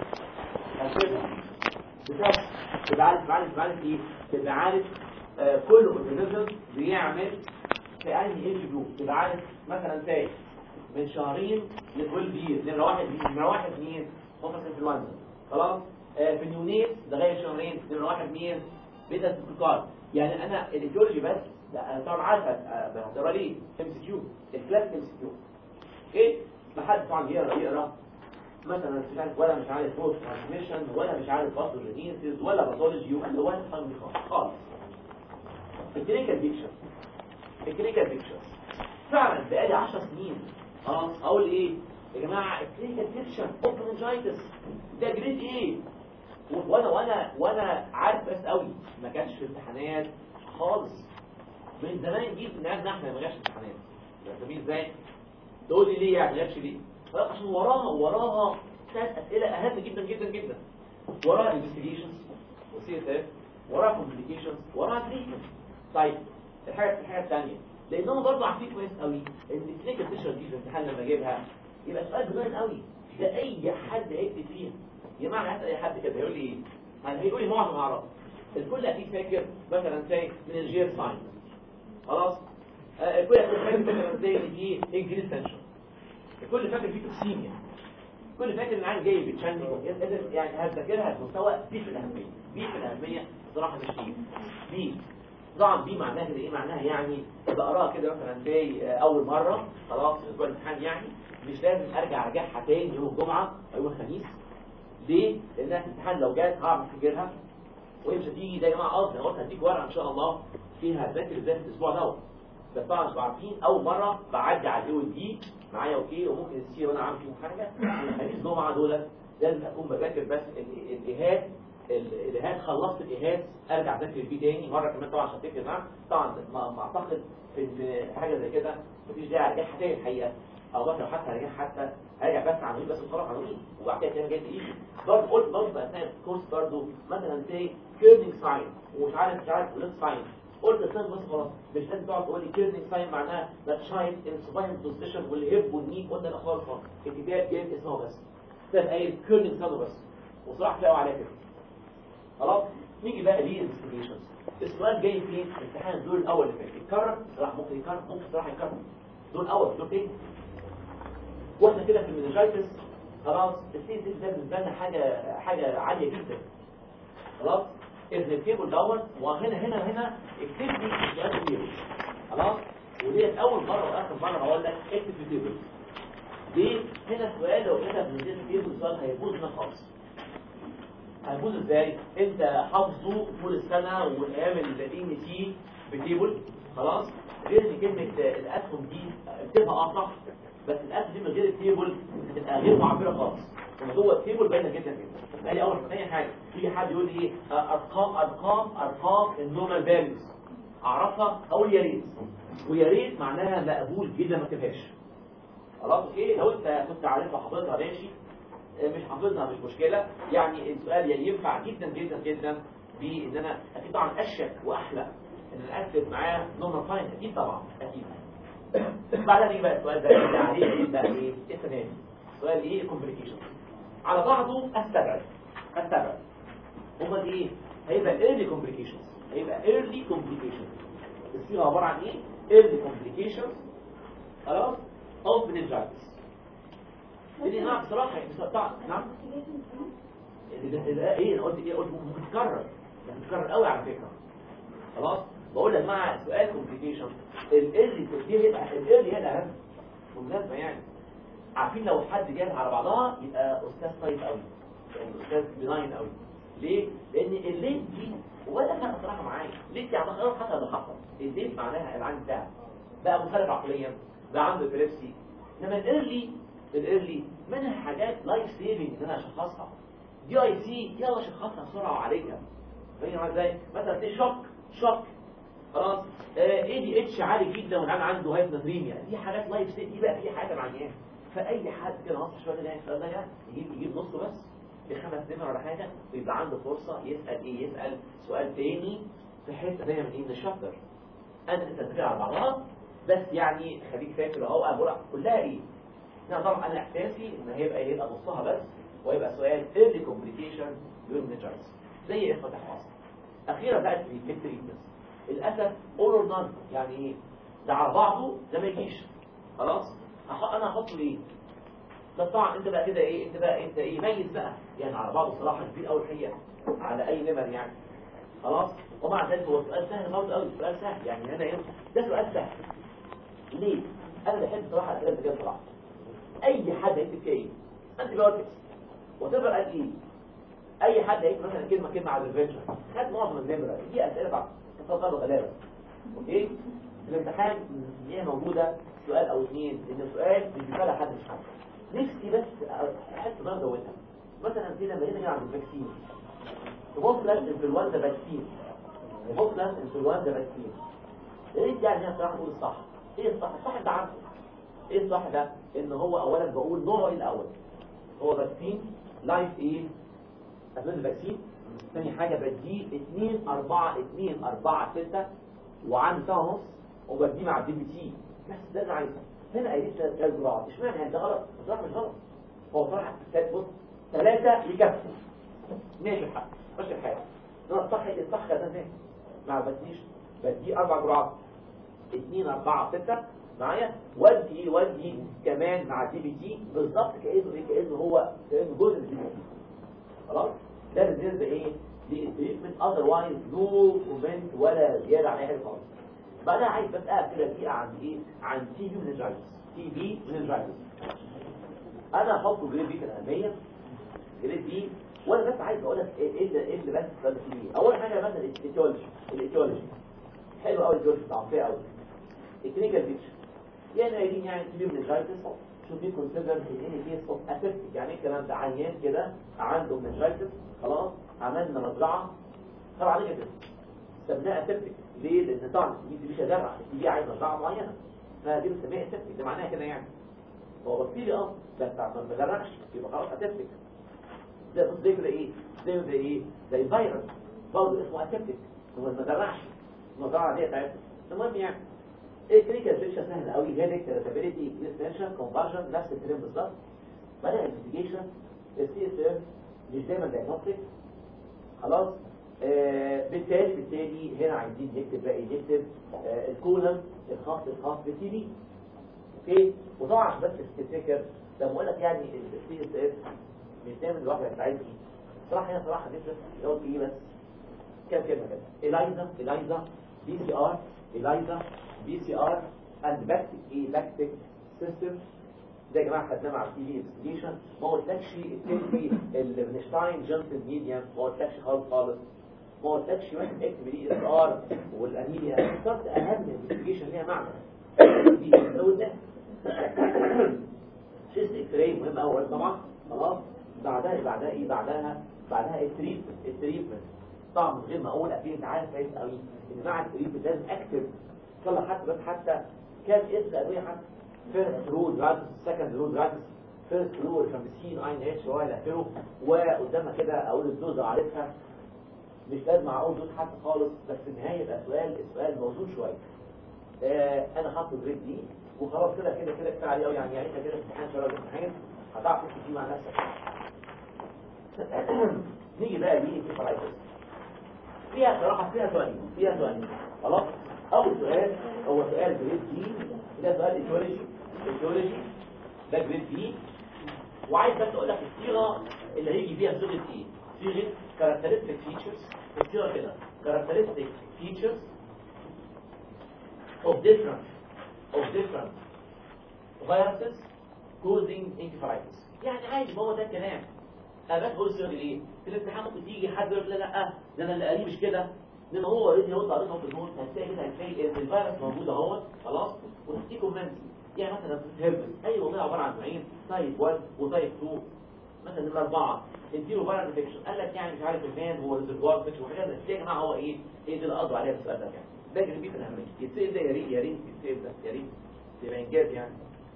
هتبقى بتعرف تبقى عارف تبقى عارف تبقى عارف ايه تبقى عارف آه، كل اورجانيزم بيعمل في انهي ايج جروب تبقى عارف مثلا زي من شهرين ل 12 يير نمره واحد مين نمره واحد مين فوكس انفلونزا خلاص آه في اليونيت ده غير شهرين نمره واحد مين بيتا سكار يعني انا الايديولوجي بس لا انا طبعا عارفه آه، هتقرا ليه ام سي كيو الكلاس ام سي كيو اوكي ما حد طبعا يقرا يقرا مثلا مش عارف ولا مش عارف بوست ترانسميشن ولا مش عارف باثوجينيسيس ولا باثولوجي ولا ولا فاهم خالص خالص الكلينيكال بيكشر الكلينيكال بيكشر فعلا بقالي 10 سنين اه اقول ايه يا جماعه الكلينيكال بيكشر اوبنجايتس ده جريد ايه و- وانا وانا وانا عارف بس قوي ما كانش في امتحانات خالص من زمان جيت من قبل احنا ما جاش امتحانات فاهمين ازاي تقول لي ليه يعني ما جاتش ليه لا، عشان وراها وراها ثلاث اسئله اهم جدا جدا جدا وراها انفستيجيشنز وسي اس اف وراها كومبليكيشنز وراها تريتمنت طيب الحاجه الحاجه الثانيه لانهم برضه عارفين كويس قوي ان الكلينيكال بيشر دي في الامتحان لما اجيبها يبقى سؤال بنان قوي ده اي حد هيكتب فيها يا جماعه هات اي حد كده هيقول لي ايه يعني هيقول لي معظم اعراض الكل اكيد فاكر مثلا زي من الجير ساين خلاص آه، الكل اكيد فاكر مثلا زي ان في انجليز تنشن الكل فاكر في توكسيميا الكل فاكر ان عندي جاي بتشنج يعني هتذاكرها بمستوى بي في الاهميه بي في الاهميه بصراحه مش بي بي طبعا دي معناها كده ايه معناها يعني بقراها كده مثلا زي آه، اول مره خلاص اسبوع الامتحان يعني مش لازم ارجع ارجعها تاني يوم الجمعه او يوم الخميس ليه؟ لانها في الامتحان لو جت هعرف افتكرها وهي مش هتيجي ده يا جماعه قصدي انا قلت هديك ورقه ان شاء الله فيها ذاكر ازاي في الاسبوع دوت بس طبعا مش عارفين اول مره بعدي على الاي والدي معايا اوكي وممكن السي وانا عامل فيهم حاجه الخميس جمعه دول لازم اكون بذاكر بس ال- الايهات ال- الايهات خلصت الايهات ارجع اذاكر بيه تاني مره كمان طبعا عشان افتكر معاه طبعا ما ما اعتقد في في حاجه زي كده مفيش داعي ارجعها تاني الحقيقه او بس لو حتى هرجعها حتى هرجع بس عناوين بس وخلاص عناوين وبعد كده تاني جاي ايدي برضه قلت برضه اثناء الكورس برضه مثلا زي كيرنينج ساين ومش عارف مش عارف ليد ساين قلت استنى بس خلاص مش لازم تقعد تقول لي كيرنينج ساين معناها ذا تشايلد ان سباين بوزيشن والهيب والني قلنا لا خالص خالص الكتاب جايب اسمه بس ده قايل كيرنينج ساين بس وصراحه تلاقوا عليها كده خلاص نيجي بقى ليه انفستيجيشنز السؤال جاي فين الامتحان الدور الاول اللي فات يتكرر صراحه ممكن يتكرر ممكن صراحه يتكرر دور اول دور تاني واحنا كده في المنجايتس خلاص السي دي ده بالنسبه لنا حاجه حاجه عاليه جدا خلاص اذن التيبل دوت وهنا هنا هنا اكتب لي السؤال كتير خلاص وديت اول مره واخر مره هقول لك اكتب في التيبل ليه هنا السؤال لو كده من غير تيبل السؤال هيبوظ هنا خالص هيبوظ ازاي انت حافظه طول السنه والايام اللي ان سي بتيبل خلاص غير ان كلمه الاسهم دي اكتبها اه صح بس الاسهم دي من غير التيبل هتبقى غير معبره خالص لما جوه التيبل باينه جدا جدا ادي اول ثاني حاجه في حد يقول لي ايه ارقام ارقام ارقام النورمال فاليوز اعرفها اقول يا ريت ويا ريت معناها مقبول جدا ما تبهاش خلاص اوكي لو انت كنت عارفها حافظها ماشي مش حافظها مش مشكله يعني السؤال يعني ينفع جدا جدا جدا بان انا اكيد طبعا اشك واحلى ان انا اكتب معاه نورمال فاين اكيد طبعا اكيد بعدها نيجي بقى السؤال ده اللي عليه ايه بقى ايه السنه دي سؤال ايه كومبليكيشن على بعضه استبعد استبعد امال ايه هيبقى early complications هيبقى early complications الصيغه عباره عن ايه early complications خلاص او meningitis دي نعم بصراحه يعني بصراحه نعم ايه انا قلت ايه قلت ممكن تتكرر بتتكرر قوي على فكره خلاص بقول لك مع سؤال كومبليكيشن الايرلي دي هيبقى الايرلي هي الاهم بالمناسبه يعني عارفين لو حد جاب على بعضها يبقى استاذ طيب قوي يعني استاذ بناين قوي ليه؟ لان الليل دي ولا كان بصراحه معايا ليه يعني خلاص حصل اللي حصل الليل معناها العين بتاعه بقى مختلف عقليا بقى عنده ابيليبسي انما الايرلي الايرلي منها حاجات لايف سيفنج ان انا اشخصها دي اي سي يلا اشخصها بسرعه وعالجها فاهم ازاي مثلا في شوك شوك خلاص اي دي اتش عالي جدا والعيان عنده هايبناتريميا دي حاجات لايف سيفنج دي بقى في حاجه معينه فاي حد كده نص شويه ده السؤال ده يجيب يجيب نصه بس بخمس نمر ولا حاجه ويبقى عنده فرصه يسال ايه يسال سؤال تاني في حته زي من ايه من الشابتر انا انت تفكر على بعضها بس يعني خليك فاكر اهو انا بقول كلها ايه انا طبعا انا احساسي ان هيبقى هيبقى نصها بس ويبقى سؤال early complication during meningitis زي اخوة احفاظ اخيرا بقى التريتمنت للاسف all or none يعني ايه ده على بعضه ده ما يجيش خلاص هح- انا هحط له ايه بس طبعا انت بقى كده ايه انت بقى انت ايه ميز بقى يعني على بعضه صراحه كبير قوي الحقيقه على اي نمر يعني خلاص ومع ذلك هو سؤال سهل برضه قوي سؤال سهل يعني هنا ايه ده سؤال سهل ليه انا بحب صراحه الاسئله اللي كده بصراحه اي حد هيكتب فيها ايه انت بايوتكس وتبقى قال ايه اي حد هيكتب مثلا كلمه كلمه على الفيرجن خد معظم النمره دي اسئله بقى تفضل غلابه اوكي في الامتحان هي موجوده سؤال او اثنين ان السؤال مش بيطلع حد مش عارف نفسي بس احس ان انا زودها مثلا كده لما جينا عند الفاكسين تبص لازم انفلونزا فاكسين تبص لازم انفلونزا فاكسين يا ريت يعني انا بصراحه اقول الصح ايه الصح الصح انت عارفه ايه الصح ده ان هو اولا بقول نوعه ايه الاول هو فاكسين لايف ايه افلام الفاكسين ثاني حاجه بديه 2 4 2 4 6 وعن ساعه ونص وبديه مع الدي بي تي بس ده اللي عايزه هنا قايلين ثلاث جرعات اشمعنى يعني ده غلط بصراحه مش غلط هو بصراحه ثلاث بص ثلاثه يكفوا ماشي الحق مش الحال انا الصح الصح كده ازاي ما بديش بديه اربع جرعات 2 4 6 معايا ودي ايه ودي كمان مع الدي بي تي بالظبط كانه ايه كانه هو كانه جزء من الدي بي تي خلاص ده بالنسبه ايه للتريتمنت اذروايز نو كومنت ولا زياده عن اي حاجه خالص بعدها عايز بس اقف كده دقيقه عن ايه عن تي بي منجايتس تي بي منجايتس انا هحطه جريد بي في الاهميه جريد بي وانا بس عايز اقول لك ايه إيه اللي ايه اللي بس بس فيه اول حاجه مثلا الايتيولوجي الايتيولوجي حلو قوي الايتيولوجي بتاع فيها قوي الكلينيكال بيكتشر يعني قايلين يعني تي بي منجايتس should be considered in any case of aseptic يعني ايه الكلام ده عيان كده عنده منجايتس خلاص عملنا مزرعه طبعا عليه كده سميناها اسeptic ليه؟ لان طبعا دي مش هزرع دي عايز مزرعه معينه فدي بنسميها اسeptic ده معناها كده يعني هو بكتيريا اه بس ما بزرعش يبقى خلاص اسeptic ده بص زي كده ايه؟ زي زي ايه؟ زي فيروس برضه اسمه اسeptic هو ما زرعش المزرعه دي بتاعتنا المهم يعني الكلينيكال بيكشر سهل قوي هيدك ريتابيليتي ديستنشن كونفرجن نفس الكلام بالظبط بدأ انفستيجيشن السي اس اف مش دايما دايجنوستيك خلاص آه بالتالي بالتالي هنا عايزين نكتب بقى نكتب آه الكولم الخاص الخاص بالتي بي اوكي وطبعا بس تفتكر لما اقول لك يعني السي اس اف مش دايما الواحد يبقى عايز ايه صراحه هنا صراحه نفسي يقول ايه بس كام كلمه كده الايزا الايزا بي سي ار الايزا بي سي ار اند باكتيك ايه باكتيك سيستم ده يا جماعه خدناه مع التي في انفستيجيشن ما قلتلكش التلفي الفينشتاين جونسون ميديان ما قلتلكش خالص خالص ما قلتلكش واحد اكتب دي اس ار والانيميا اخترت اهم انفستيجيشن ليها معنى دي زودناها شيست اكس راي مهم قوي طبعا خلاص بعدها بعدها ايه بعدها بعدها التريتمنت التريتمنت طبعا من غير ما اقول اكيد انت عارف كويس قوي ان مع التريتمنت لازم اكتب طلع حتى بس حتى كام اسم ادويه حتى فيرست رول دراجز سكند رول دراجز فيرست رول 50 اي ان اتش والى اخره وقدامها كده اقول الدوز عارفها مش لازم اقول دوز حتى خالص بس في النهايه يبقى سؤال السؤال موزون شويه آه انا حاطه جريد دي وخلاص كده كده كده كفايه عليه قوي يعني يعني انت كده في امتحان شباب الامتحان هتعرف تمشي فيه مع نفسك نيجي بقى دي انكفالايتس فيها صراحه فيها سؤالين فيها سؤالين خلاص اول سؤال هو سؤال جريد دي ده سؤال ايتيولوجي ايتيولوجي ده جريد دي وعايز بس اقول لك الصيغه اللي هيجي فيها صيغه ايه صيغه كاركترستيك فيتشرز الصيغه كده كاركترستيك فيتشرز of different of different viruses causing encephalitis يعني عادي ما هو ده الكلام انا بس بقول الصيغه دي ليه في الامتحان ممكن تيجي حد يقول لك لا ده انا اللي قريب مش كده لان هو اوريدي هو قريتها في النوت هتلاقي كده هتلاقي ان الفيروس موجود اهو خلاص وتحتيه كومنت يعني مثلا هيربس اي والله عباره عن نوعين تايب 1 وتايب 2 مثلا نمره اربعه انتيرو فايرال انفكشن قال لك يعني مش عارف الفان هو الريزرفوار انفكشن وحاجات زي كده يا جماعه هو ايه ايه دي اللي قضوا عليها السؤال ده يعني ده اللي بيه في الاهميه يتسال ده يا ريت يا ريت يتسال ده يا ريت يبقى انجاز يعني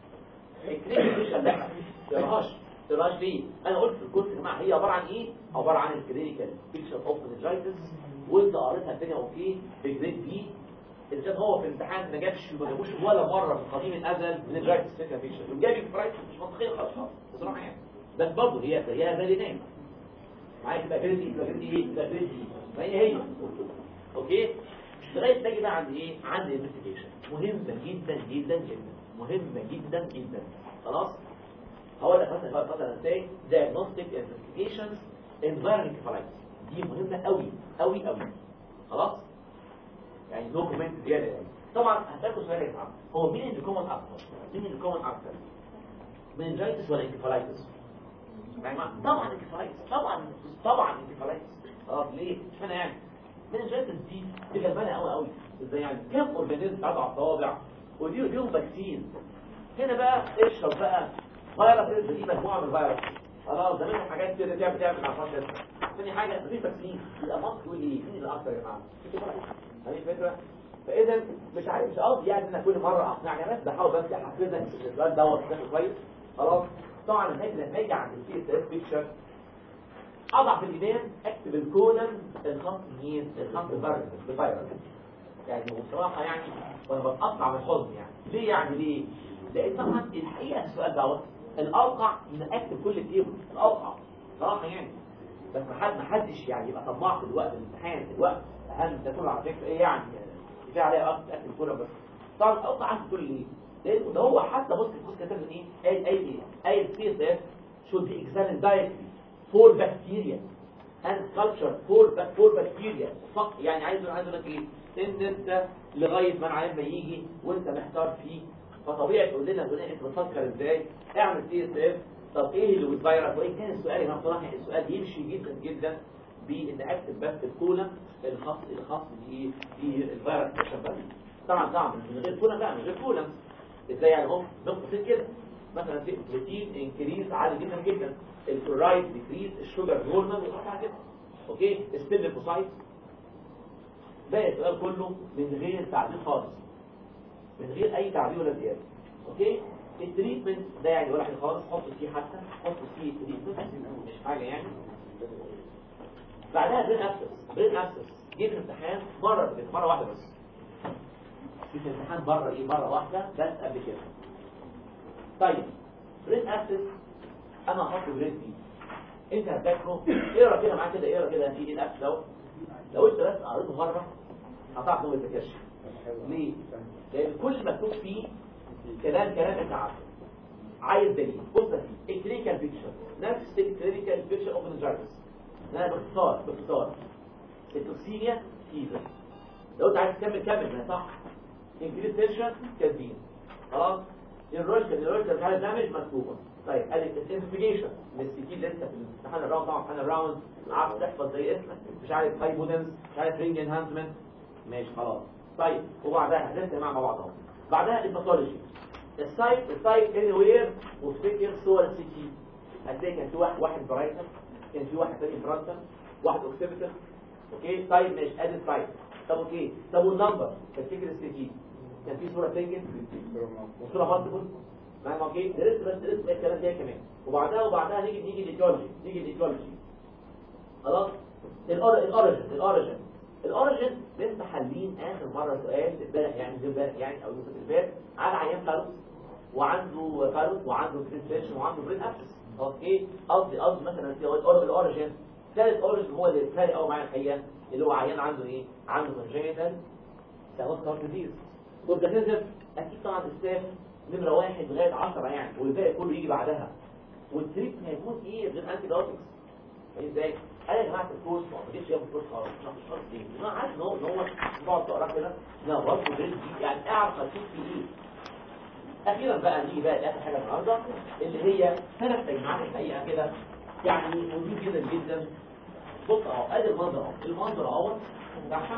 الكلينيكال لا تراش تراش ليه انا قلت في الكورس يا جماعه هي عباره عن ايه عباره عن الكلينيكال بيكشر اوف مينجايتس وانت قريتها الدنيا اوكي بجريد بي اذا كان هو في الامتحان ما جابش ما جابوش ولا مره في قديم الازل من الجايتس فكره بيكشر لو جايب برايس مش منطقيه خالص بصراحه يعني بس برضه هي هي زي نايم معايا تبقى جريد تبقى جريد ايه تبقى جريد ايه ما هي هي اوكي لغايه تجي بقى عند ايه عند الانفستيجيشن مهمه جدا جدا جدا مهمه جدا جدا خلاص هقول لك مثلا مثلا ازاي diagnostic investigations in viral encephalitis دي مهمه قوي قوي قوي خلاص يعني نو كومنت زياده يعني طبعا هسالكم سؤال يا جماعه هو مين اللي كومن اكتر مين اللي كومن اكتر meningitis ولا encephalitis يا جماعه طبعا encephalitis طبعا طبعا encephalitis خلاص ليه اشمعنى يعني meningitis دي دي غلبانه قوي قوي ازاي يعني كام اورجانيزم اضعف صوابع ودي ليهم فاكسين هنا بقى اشرب بقى فيروس دي مجموعه من الفيروس خلاص ده منهم حاجات كده تعمل تعمل مع فاصل ثاني حاجه مفيش فاكسين يبقى مصر يقول ايه مين اللي اكتر يا جماعه هذه الفكره فاذا مش عارف مش قصدي يعني ان انا كل مره اقنعني بس بحاول بس احفزك ان السؤال دوت بشكل كويس خلاص طبعا لما يجي عند السي اس اس بيكتشر اضع في الايمان اكتب الكولم الخاص بمين الخاص بالفيروس يعني بصراحه يعني وانا بتقطع من الحزن يعني ليه يعني ليه لان طبعا الحقيقه السؤال دوت الاوقع ان اكتب كل التيبل الاوقع صراحه يعني بس ما حد ما حدش يعني يبقى طماع في الوقت الامتحان الوقت اهم ده كله على فكره ايه يعني كفايه عليا وقت اكتب كله بس طبعا الاوقع عندي كل ايه لانه ده هو حتى بص بص كاتب ايه اي اي ايه اي سي اس اف should be examined directly for bacteria and culture for for bacteria فقط يعني عايز عايز اقول لك ايه ان انت لغايه ما العيان ما يجي وانت محتار فيه فطبيعي تقول لنا تقول لنا انت بتفكر ازاي اعمل سي اس اف طب ايه اللي بالفيروس وان كان السؤال هنا بصراحه السؤال يمشي جدا جدا بان اكتب بس الكولم الخاص الخاص بايه بالفيروس الشبابي طبعا طبعا من غير كولم لا من غير كولم ازاي يعني هم نقطتين كده مثلا في بروتين انكريز عالي جدا جدا الكلورايد ديكريز الشوجر نورمال وصحة كده اوكي ستيل ليفوسايت باقي السؤال كله من غير تعديل خالص من غير اي تعديل ولا زياده اوكي التريتمنت ده يعني ولا حاجه خالص حط فيه حتى حط فيه تريتمنت مش حاجه يعني بعدها برين ابسس برين ابسس جه في الامتحان مره بس مره واحده بس في الامتحان مره ايه مره واحده بس قبل كده طيب برين ابسس انا هحط برين دي انت هتذاكره اقرا كده معاك كده اقرا كده في الابس دوت لو انت بس قريته مره هتعرف انه ما يتذاكرش ليه؟ لان كل مكتوب فيه كلام كلام انت عارفه عايز دليل بص فيه الكلينيكال بيكتشر نفس الكلينيكال بيكتشر اوف الجايتس انا باختصار باختصار التوكسيميا فيفر لو انت عايز تكمل كمل ما صح انكريز تنشن كاتبين خلاص الرولكر الرولكر مش عارف دامج مكتوبه طيب قال الانفستيجيشن الانستيتيوت لسه في الامتحان الراوند طبعا امتحان الراوند عارف تحفظ زي اسمك مش عارف هايبودنس مش عارف رينج انهانسمنت ماشي خلاص طيب وبعدها لسه مع بعض اهو بعدها الباثولوجي السايت السايت اني وير وافتكر صور السي تي هتلاقي كان في واحد واحد برايتر كان في واحد تاني فرانتا واحد اوكسيبيتر اوكي طيب ماشي ادي السايت طب اوكي طب والنمبر تفتكر السي تي كان في صوره بينجن وصوره مالتيبل معايا اوكي درست بس درست الكلام ده كمان وبعدها وبعدها نيجي نيجي للجيولوجي نيجي للجيولوجي خلاص الاوريجن الاوريجن الاوريجن لسه حالين اخر مره سؤال امبارح يعني زي امبارح يعني او يوم اللي فات على عيان فالوس وعنده فالوس وعنده بريسبشن وعنده برين ابسس اوكي قصدي قصدي مثلا في الاوريجن ثالث اوريجن هو اللي فارق قوي معايا الحقيقه اللي هو عيان عنده ايه عنده كونجينيتال سهوت كارت ديزيز والجنازف اكيد طبعا الستاف نمره واحد لغايه 10 يعني والباقي كله يجي بعدها والتريت هيكون ايه غير انتي بايوتكس ازاي انا يا جماعه الكورس ما بديش ياخد كورس خالص مش شرط ايه انا عارف ان هو ان هو بقعد تقرا كده لا برضه دي يعني اعرف اشوف في ايه اخيرا بقى نيجي بقى لاخر حاجه النهارده اللي هي ثلاث تجمعات الحقيقه كده يعني مهمين جدا جدا بص اهو ادي المنظر اهو المنظر اهو بتاعها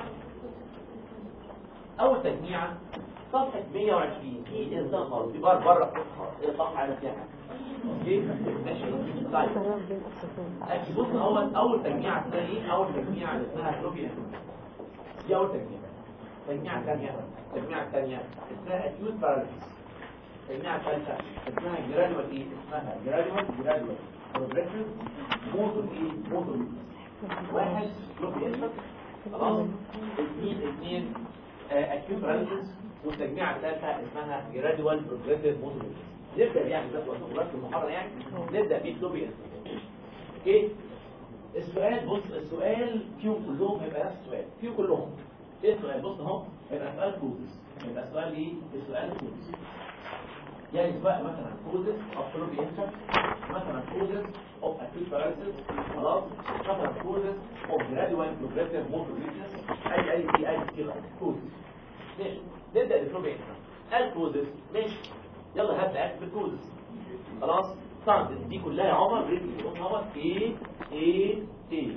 اول تجميعه صفحه 120 في انسان خالص في بره بره الصفحه على فيها اوكي ماشي طيب أكيد بص اول اول تجميعه اسمها ايه اول تجميعه اللي اسمها تروبيا دي اول تجميعه التجميعه الثانيه التجميعه الثانيه اسمها اكيوت باراليسيس التجميعه الثالثه اسمها جرادوال ايه اسمها جرادوال جرادوال بروجريسيف موتور ايه موتور واحد تروبيا خلاص اثنين اثنين اكيوت باراليسيس والتجميعه الثالثه اسمها جرادوال بروجريسيف موتور نبدا يعني بس وقت المحاضره يعني نبدا بالتوبيا اوكي السؤال بص السؤال فيهم كلهم هيبقى نفس السؤال فيهم كلهم ايه السؤال بص اهو هيبقى سؤال كوزس هيبقى السؤال ايه السؤال كوزس يعني سواء مثلا كوزس اوف تروبي انتر مثلا كوزس اوف اكيوت باراليسيس خلاص مثلا كوزس اوف جرادوال بروجريسيف موتور ويكنس اي اي دي اي كده كوزس ماشي نبدا بالتروبي انتر الكوزس ماشي يلا هبدا اكتب الكوزس خلاص طبعا دي كلها يا عمر ريت يقول عمر ايه ايه ايه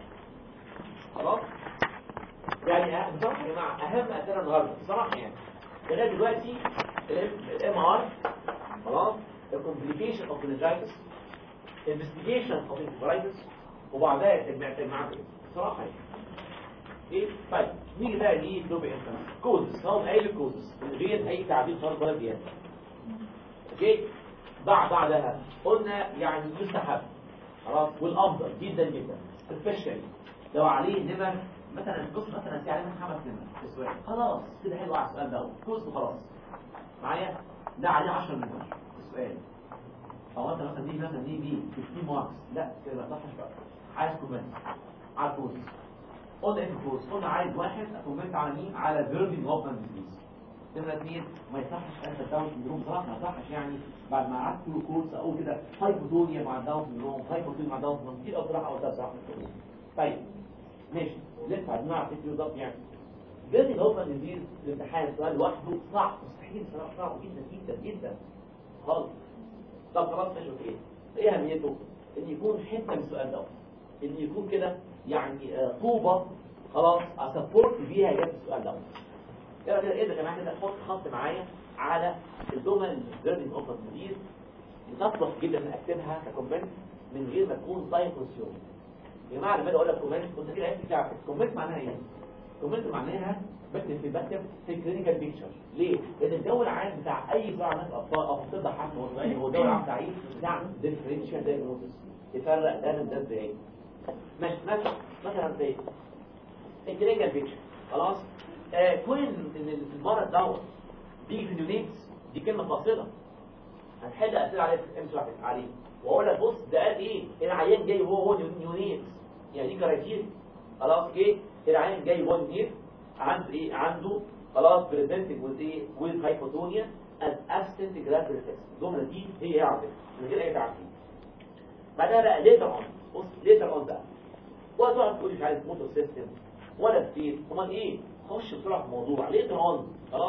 خلاص يعني بصراحه يا جماعه اهم اسئله النهارده بصراحه يعني لغايه دلوقتي الام ار خلاص الكومبليكيشن اوف meningitis انفستيجيشن اوف انفرايتس وبعدها تجمع تجمعات بصراحه يعني ايه طيب نيجي بقى ليه دوبي انت كوزس هو قايل الكوزس من غير اي تعديل خالص ولا زياده اوكي بعد بعدها قلنا يعني يستحب خلاص والافضل جدا جدا سبيشالي لو عليه نمر مثلا بص مثلا في عليه خمس نمر في السؤال خلاص كده حلو على السؤال ده كوز وخلاص معايا ده عليه 10 نمر في السؤال او انت مثلا دي مثلا دي دي 15 ماركس لا كده ما تصحش بقى عايز كومنت على الكوز قلنا ايه في الكوز قلنا عايز واحد كومنت على مين على فيربي هوفمان ديزيز نمرة اثنين ما يصحش انت الداون سندروم بصراحه ما يصحش يعني بعد ما قعدت طول الكورس اقول كده هايبوتونيا مع الداون سندروم هايبوتونيا مع الداون سندروم كتير قوي بصراحه قلتها بصراحه طيب ماشي لسه عايزين نعرف ايه بالظبط يعني فيرتي هوفمان ديزيز الامتحان السؤال لوحده صعب مستحيل صراحه صعب جدا جدا جدا خالص طب خلاص ماشي اوكي ايه اهميته؟ ان يكون حته من السؤال دوت ان يكون كده يعني آه، طوبه خلاص اسبورت بيها اجابه السؤال دوت يلا كده ايه ده يا جماعه كده حط خط معايا على الجمل الفيربنج اوف ديزيز تصلح جدا ان اكتبها ككومنت من غير ما تكون سايكوسيوم يا جماعه لما اجي اقول لك كومنت كنت كده عرفت تعرف كومنت معناها ايه كومنت معناها بكتب في بكتب في كلينيكال بيكتشر ليه؟ لان الجو العام بتاع اي بتاع ناس اطفال او طب حكم وصغير هو الجو العام بتاع ايه؟ بتاع ديفرنشال دايجنوستس يفرق ده من ده ازاي؟ ماشي ماشي مثلا زي الكلينيكال بيكتشر خلاص آه كون ان المرض دوت بيجي في اليونيتس دي كلمه فاصله هنحل اسئله عليه امس واحد عليه واقول لك بص ده قال ايه العيان جاي وهو هو يونيتس يعني دي كرايتيريا خلاص جه العيان جاي وهو يونيت عنده ايه عنده خلاص بريزنتنج وذ ايه وذ هايبوتونيا از ابسنت جراد ريفلكس الجمله دي هي على فكره من غير اي تعقيد بعدها بقى ليتر اون بص ليتر اون بقى ولا تقعد تقول مش عارف موتور سيستم ولا ستيت امال ايه خش بسرعه في الموضوع ليتر اون خلاص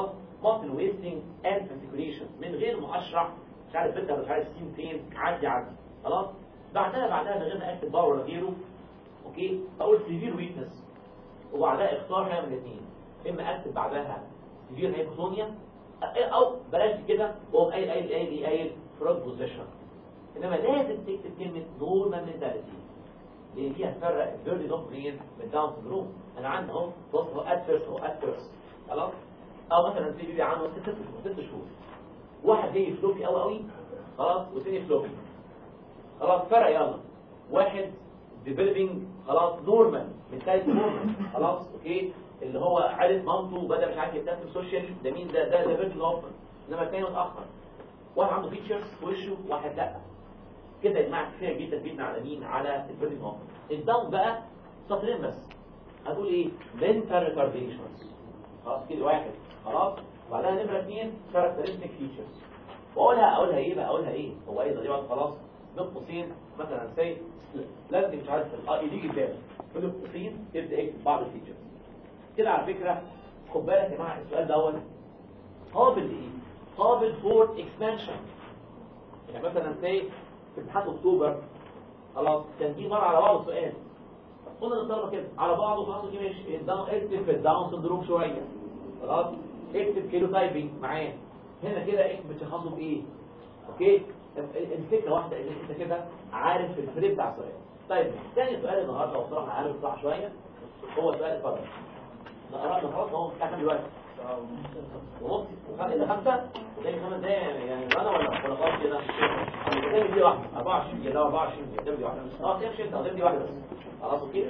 ماسل ويستنج اند فاسيكوليشن من غير ما اشرح مش عارف بنت مش عارف سين فين عدي عدي خلاص بعدها بعدها من غير ما اكتب باور ولا غيره اوكي اقول سيفير ويكنس وبعدها اختار حاجه من الاثنين اما اكتب بعدها سيفير هايبوتونيا او بلاش كده واقوم قايل قايل قايل قايل فروج بوزيشن انما لازم تكتب كلمه نورمال منتاليتي لان دي هتفرق البيردي دوت برين من داون سندروم انا عندي اهو بص هو ادفيرس هو ادفيرس خلاص او مثلا في بيبي عنده ست شهور ست شهور واحد جاي فلوبي قوي قوي خلاص والتاني فلوبي خلاص فرق يلا واحد ديفلوبينج خلاص نورمال منتاليتي نورمال خلاص اوكي اللي هو عرف مامته بدا مش عارف يبتسم سوشيالي ده مين ده ده ده فيرجن اوفر انما الثاني متاخر واحد عنده فيتشرز في وشه واحد لا كده يا جماعه كفايه جدا جدا على مين على الفيرجن اوفر الداون بقى سطرين بس هتقول ايه mental retardations خلاص كده واحد خلاص وبعدها نمره اثنين characteristic features واقولها اقولها ايه بقى اقولها ايه هو ايه ده يقعد خلاص بين قوسين مثلا سي لازم مش عارف اه يجي قدامك بين قوسين تبدا اكتب بعض الفيتشرز كده على فكره خد بالك يا جماعه السؤال دوت قابل لايه قابل فور اكسبانشن يعني مثلا سي في امتحان اكتوبر خلاص كان دي مره على بعض السؤال قلنا للطلبه كده على بعضه خلاص دي ماشي الداون اكتب في الداون سندروم شويه خلاص اكتب كيلو تايبنج معاه هنا كده اكتب بتشخصه بايه اوكي الفكره واحده ان انت كده عارف الفريق بتاع السؤال طيب ثاني سؤال النهارده وبصراحه عارف بصراحه شويه هو سؤال اتفضل قرأنا خلاص هو بتاع كام دلوقتي ونص وخد الى خمسه وتاني خمس دقايق يعني انا ولا ولا خلاص كده قدامي دي واحده 24 دقيقه 24 دقيقه قدامي دي واحده اه تمشي انت قدامي دي واحده بس خلاص اوكي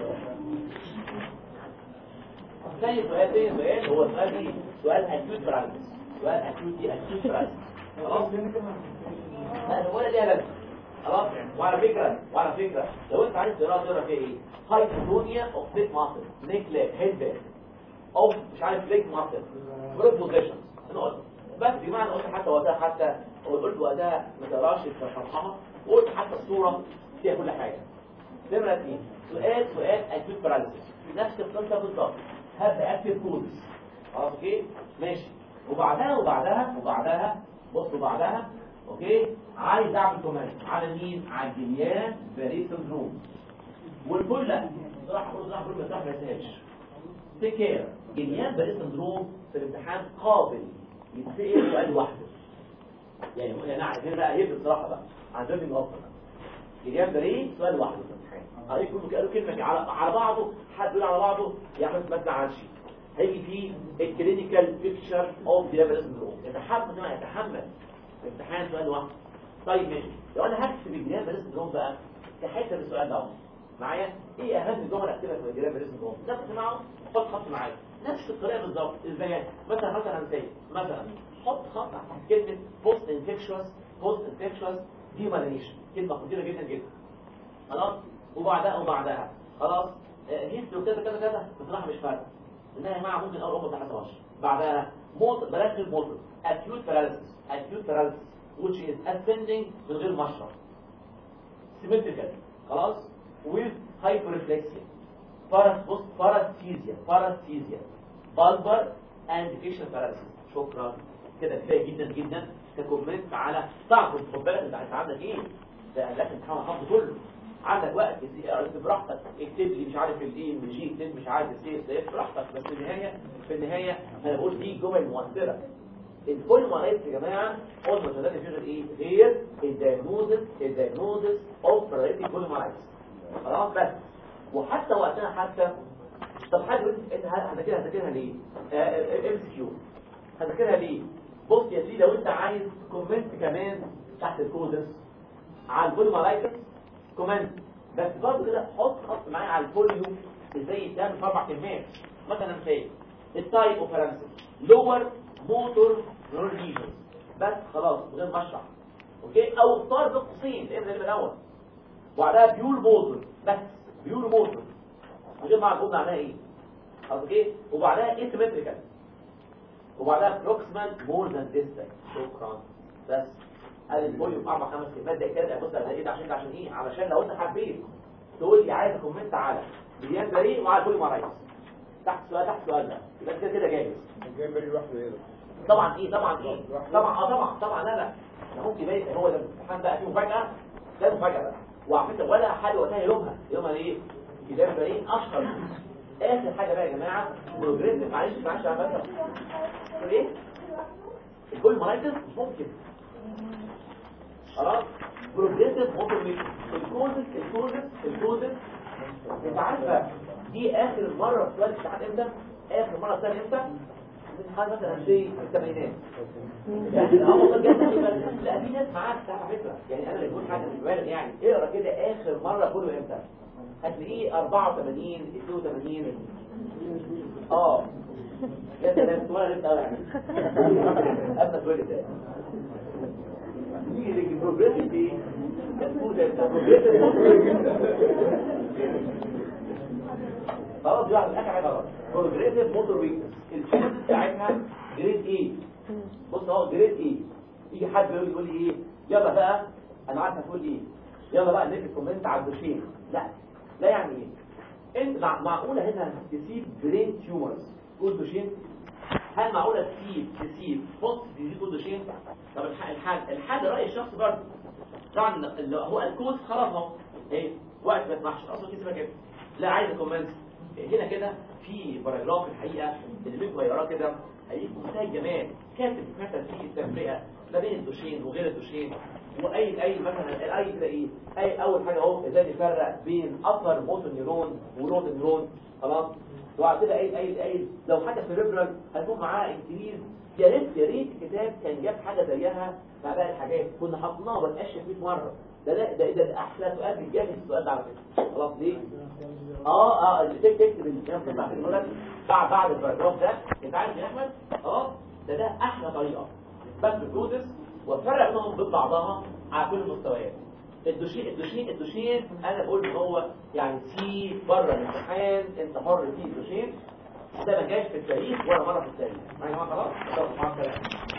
ثاني سؤال ثاني سؤال هو سؤال ايه سؤال اكيوت برايس سؤال اكيوت دي اكيوت برايس خلاص لا ولا ليها لازمه خلاص وعلى فكره وعلى فكره لو انت عايز تقرا تقرا فيها ايه هايبوتونيا اوف نيك ماسل نيك لاب هيد باك او مش عارف ليك ماسل جروب بوزيشن انا قلت بس بمعنى قلت حتى وقتها حتى قلت وقتها ما تقراش الفرحمه وقلت حتى الصوره فيها كل حاجه نمرة اثنين سؤال سؤال اكيوت باراليسيس نفس القصه بالظبط هبدا اكتب كودز خلاص اوكي ماشي وبعدها وبعدها وبعدها بص وبعدها اوكي عايز اعمل كومنت على مين على الجليان باري سندروم والكل لا بصراحه اقول بصراحه كل ما ما ينساهاش تيك كير جليان باري سندروم في الامتحان قابل يتسال سؤال لوحده يعني يعني عايزين بقى هيب بصراحه بقى عايزين نوفر جليان باري سؤال لوحده في الامتحان عليك كله قالوا كلمه على على بعضه حد يقول على بعضه يعمل ما تزعلش هيجي فيه الكلينيكال بيكتشر اوف جليان سندروم يتحمل ما يتحمل امتحان سؤال واحد طيب ماشي لو انا هكتب الجليان باريس سندروم بقى كحته بالسؤال ده معايا ايه اهم جمل اكتبها في الجليان باريس سندروم نفس معه حط خط معايا نفس الطريقه بالظبط ازاي مثلا مثلا زي مثلا حط خط تحت كلمه بوست انفكشوس بوست انفكشوس ديمالينيشن كلمه خطيره جدا جدا خلاص وبعدها وبعدها خلاص هيستو كذا كذا كذا بصراحه مش فارقه انها يا جماعه ممكن اول امه تحت 10 بعدها موت بلاش الموتور acute paralysis acute paralysis which is ascending من غير مشرب symmetrical خلاص with hyperreflexia paras بص paresthesia paresthesia bulbar and facial paralysis شكرا كده كفايه جدا جدا ككومنت على صعب خد بالك انت عندك ايه ده لازم تحاول حافظه كله عندك وقت اكتب براحتك اكتب لي مش عارف الايه ام جي اكتب مش عارف السي اس اف براحتك بس في النهايه في النهايه انا بقول دي جمل مؤثره الكل مريض يا جماعه قلنا مش هنلاقي فيه غير ايه غير الدايجنوزس الدايجنوزس اوف باراليتيك كل مريض خلاص بس وحتى وقتها حتى طب حد يقول انت هذاكرها هذاكرها ليه ام سي كيو هذاكرها ليه بص يا سيدي لو انت عايز كومنت كمان تحت الكودس على البوليمالايتس كومنت بس برضه كده حط خط معايا على الفوليو ازاي يتعمل في اربع كلمات مثلا زي التايب اوف لور موتور نيورال ليجنز بس خلاص من غير ما اشرح اوكي او اختار بقوسين لان ده الاول وبعدها بيور موتور بس بيور موتور من غير ما اعرف معناها ايه خلاص اوكي وبعدها اسيمتريكال وبعدها بروكسيمال مور ذان ديستنس شكرا بس قال الفوليوم اربع خمس كلمات ده كده بص ده ايه ده عشان ده عشان ايه علشان لو انت حبيت تقول لي عايز كومنت على بيان بريء وعلى الفوليوم رايس تحت سؤال تحت سؤال ده يبقى كده كده جاهز الجيم بري لوحده ايه ده؟ طبعا ايه طبعا ايه طبعا اه طبعا طبعا لا لا انا ممكن بقى هو ده الامتحان بقى فيه مفاجاه ده مفاجاه بقى وعلى فكره ولا حد وقتها يلومها يلومها ليه كتاب باين اشهر اخر حاجه بقى يا جماعه بروجريسيف معلش معلش يا فندم تقول ايه الكل مراكز مش ممكن خلاص بروجريسيف موتور ميشن الكوزس الكوزس الكوزس انت عارفه دي اخر مره في سؤال الامتحان امتى اخر مره في امتى الامتحان مثلا شيء في الثمانينات يعني اه والله بجد بس لا في ناس معاك على فكره يعني انا اللي بقول حاجه مش بالغ يعني اقرا كده اخر مره كله امتى هتلاقيه 84 82 اه يا سلام ولا لسه قوي يعني قبل اتولد ده يجي البروجريسيف دي كتكون ده خلاص دي واحد من اخر حاجه غلط بروجريسيف موتور ويكنس الشيء بتاعتها جريد ايه بص اهو جريد ايه يجي حد يقول يقول لي ايه يلا بقى انا عارف هتقول ايه يلا بقى نكتب كومنت على الدوشين لا لا يعني ايه انت مع- معقوله هنا تسيب برين تيومرز تقول دوشين هل معقوله تسيب تسيب بوست ديزيز تقول دوشين طب الح- الحل الحل راي الشخص برضه طبعا اللي هو الكود خلاص اهو ايه وقت ما تسمحش اصلا كده كده لا عايز كومنت هنا كده في باراجراف الحقيقه اللي بيكتب يقراه كده هيجي منتهى الجمال كاتب كتب فيه التفرقه ما بين الدوشين وغير الدوشين واي اي مثلا اي كده ايه اي اول حاجه اهو ازاي نفرق بين ابر موتور نيرون ورود نيرون خلاص وبعد كده اي اي اي لو حاجه سيريبرال هيكون معاها انجليز يا ريت يا ريت الكتاب كان جاب حاجه زيها مع باقي الحاجات كنا حطيناها ما بقاش 100 مره ده ده ده, ده احلى سؤال بيتجاهل السؤال ده على فكره خلاص ليه اه اه اللي تك- تكتب الكلام بتاع الولد بعد بعد الباراجراف ده انت عارف يا احمد اه ده ده احلى طريقه بس الكودس وافرق بينهم ضد بعضها على كل المستويات الدوشين الدوشين الدوشين انا بقول ان هو يعني سي بره الامتحان انت حر فيه الدوشين ده ما جاش في التاريخ ولا مره في التاريخ معايا يا جماعه خلاص يلا، مع السلامه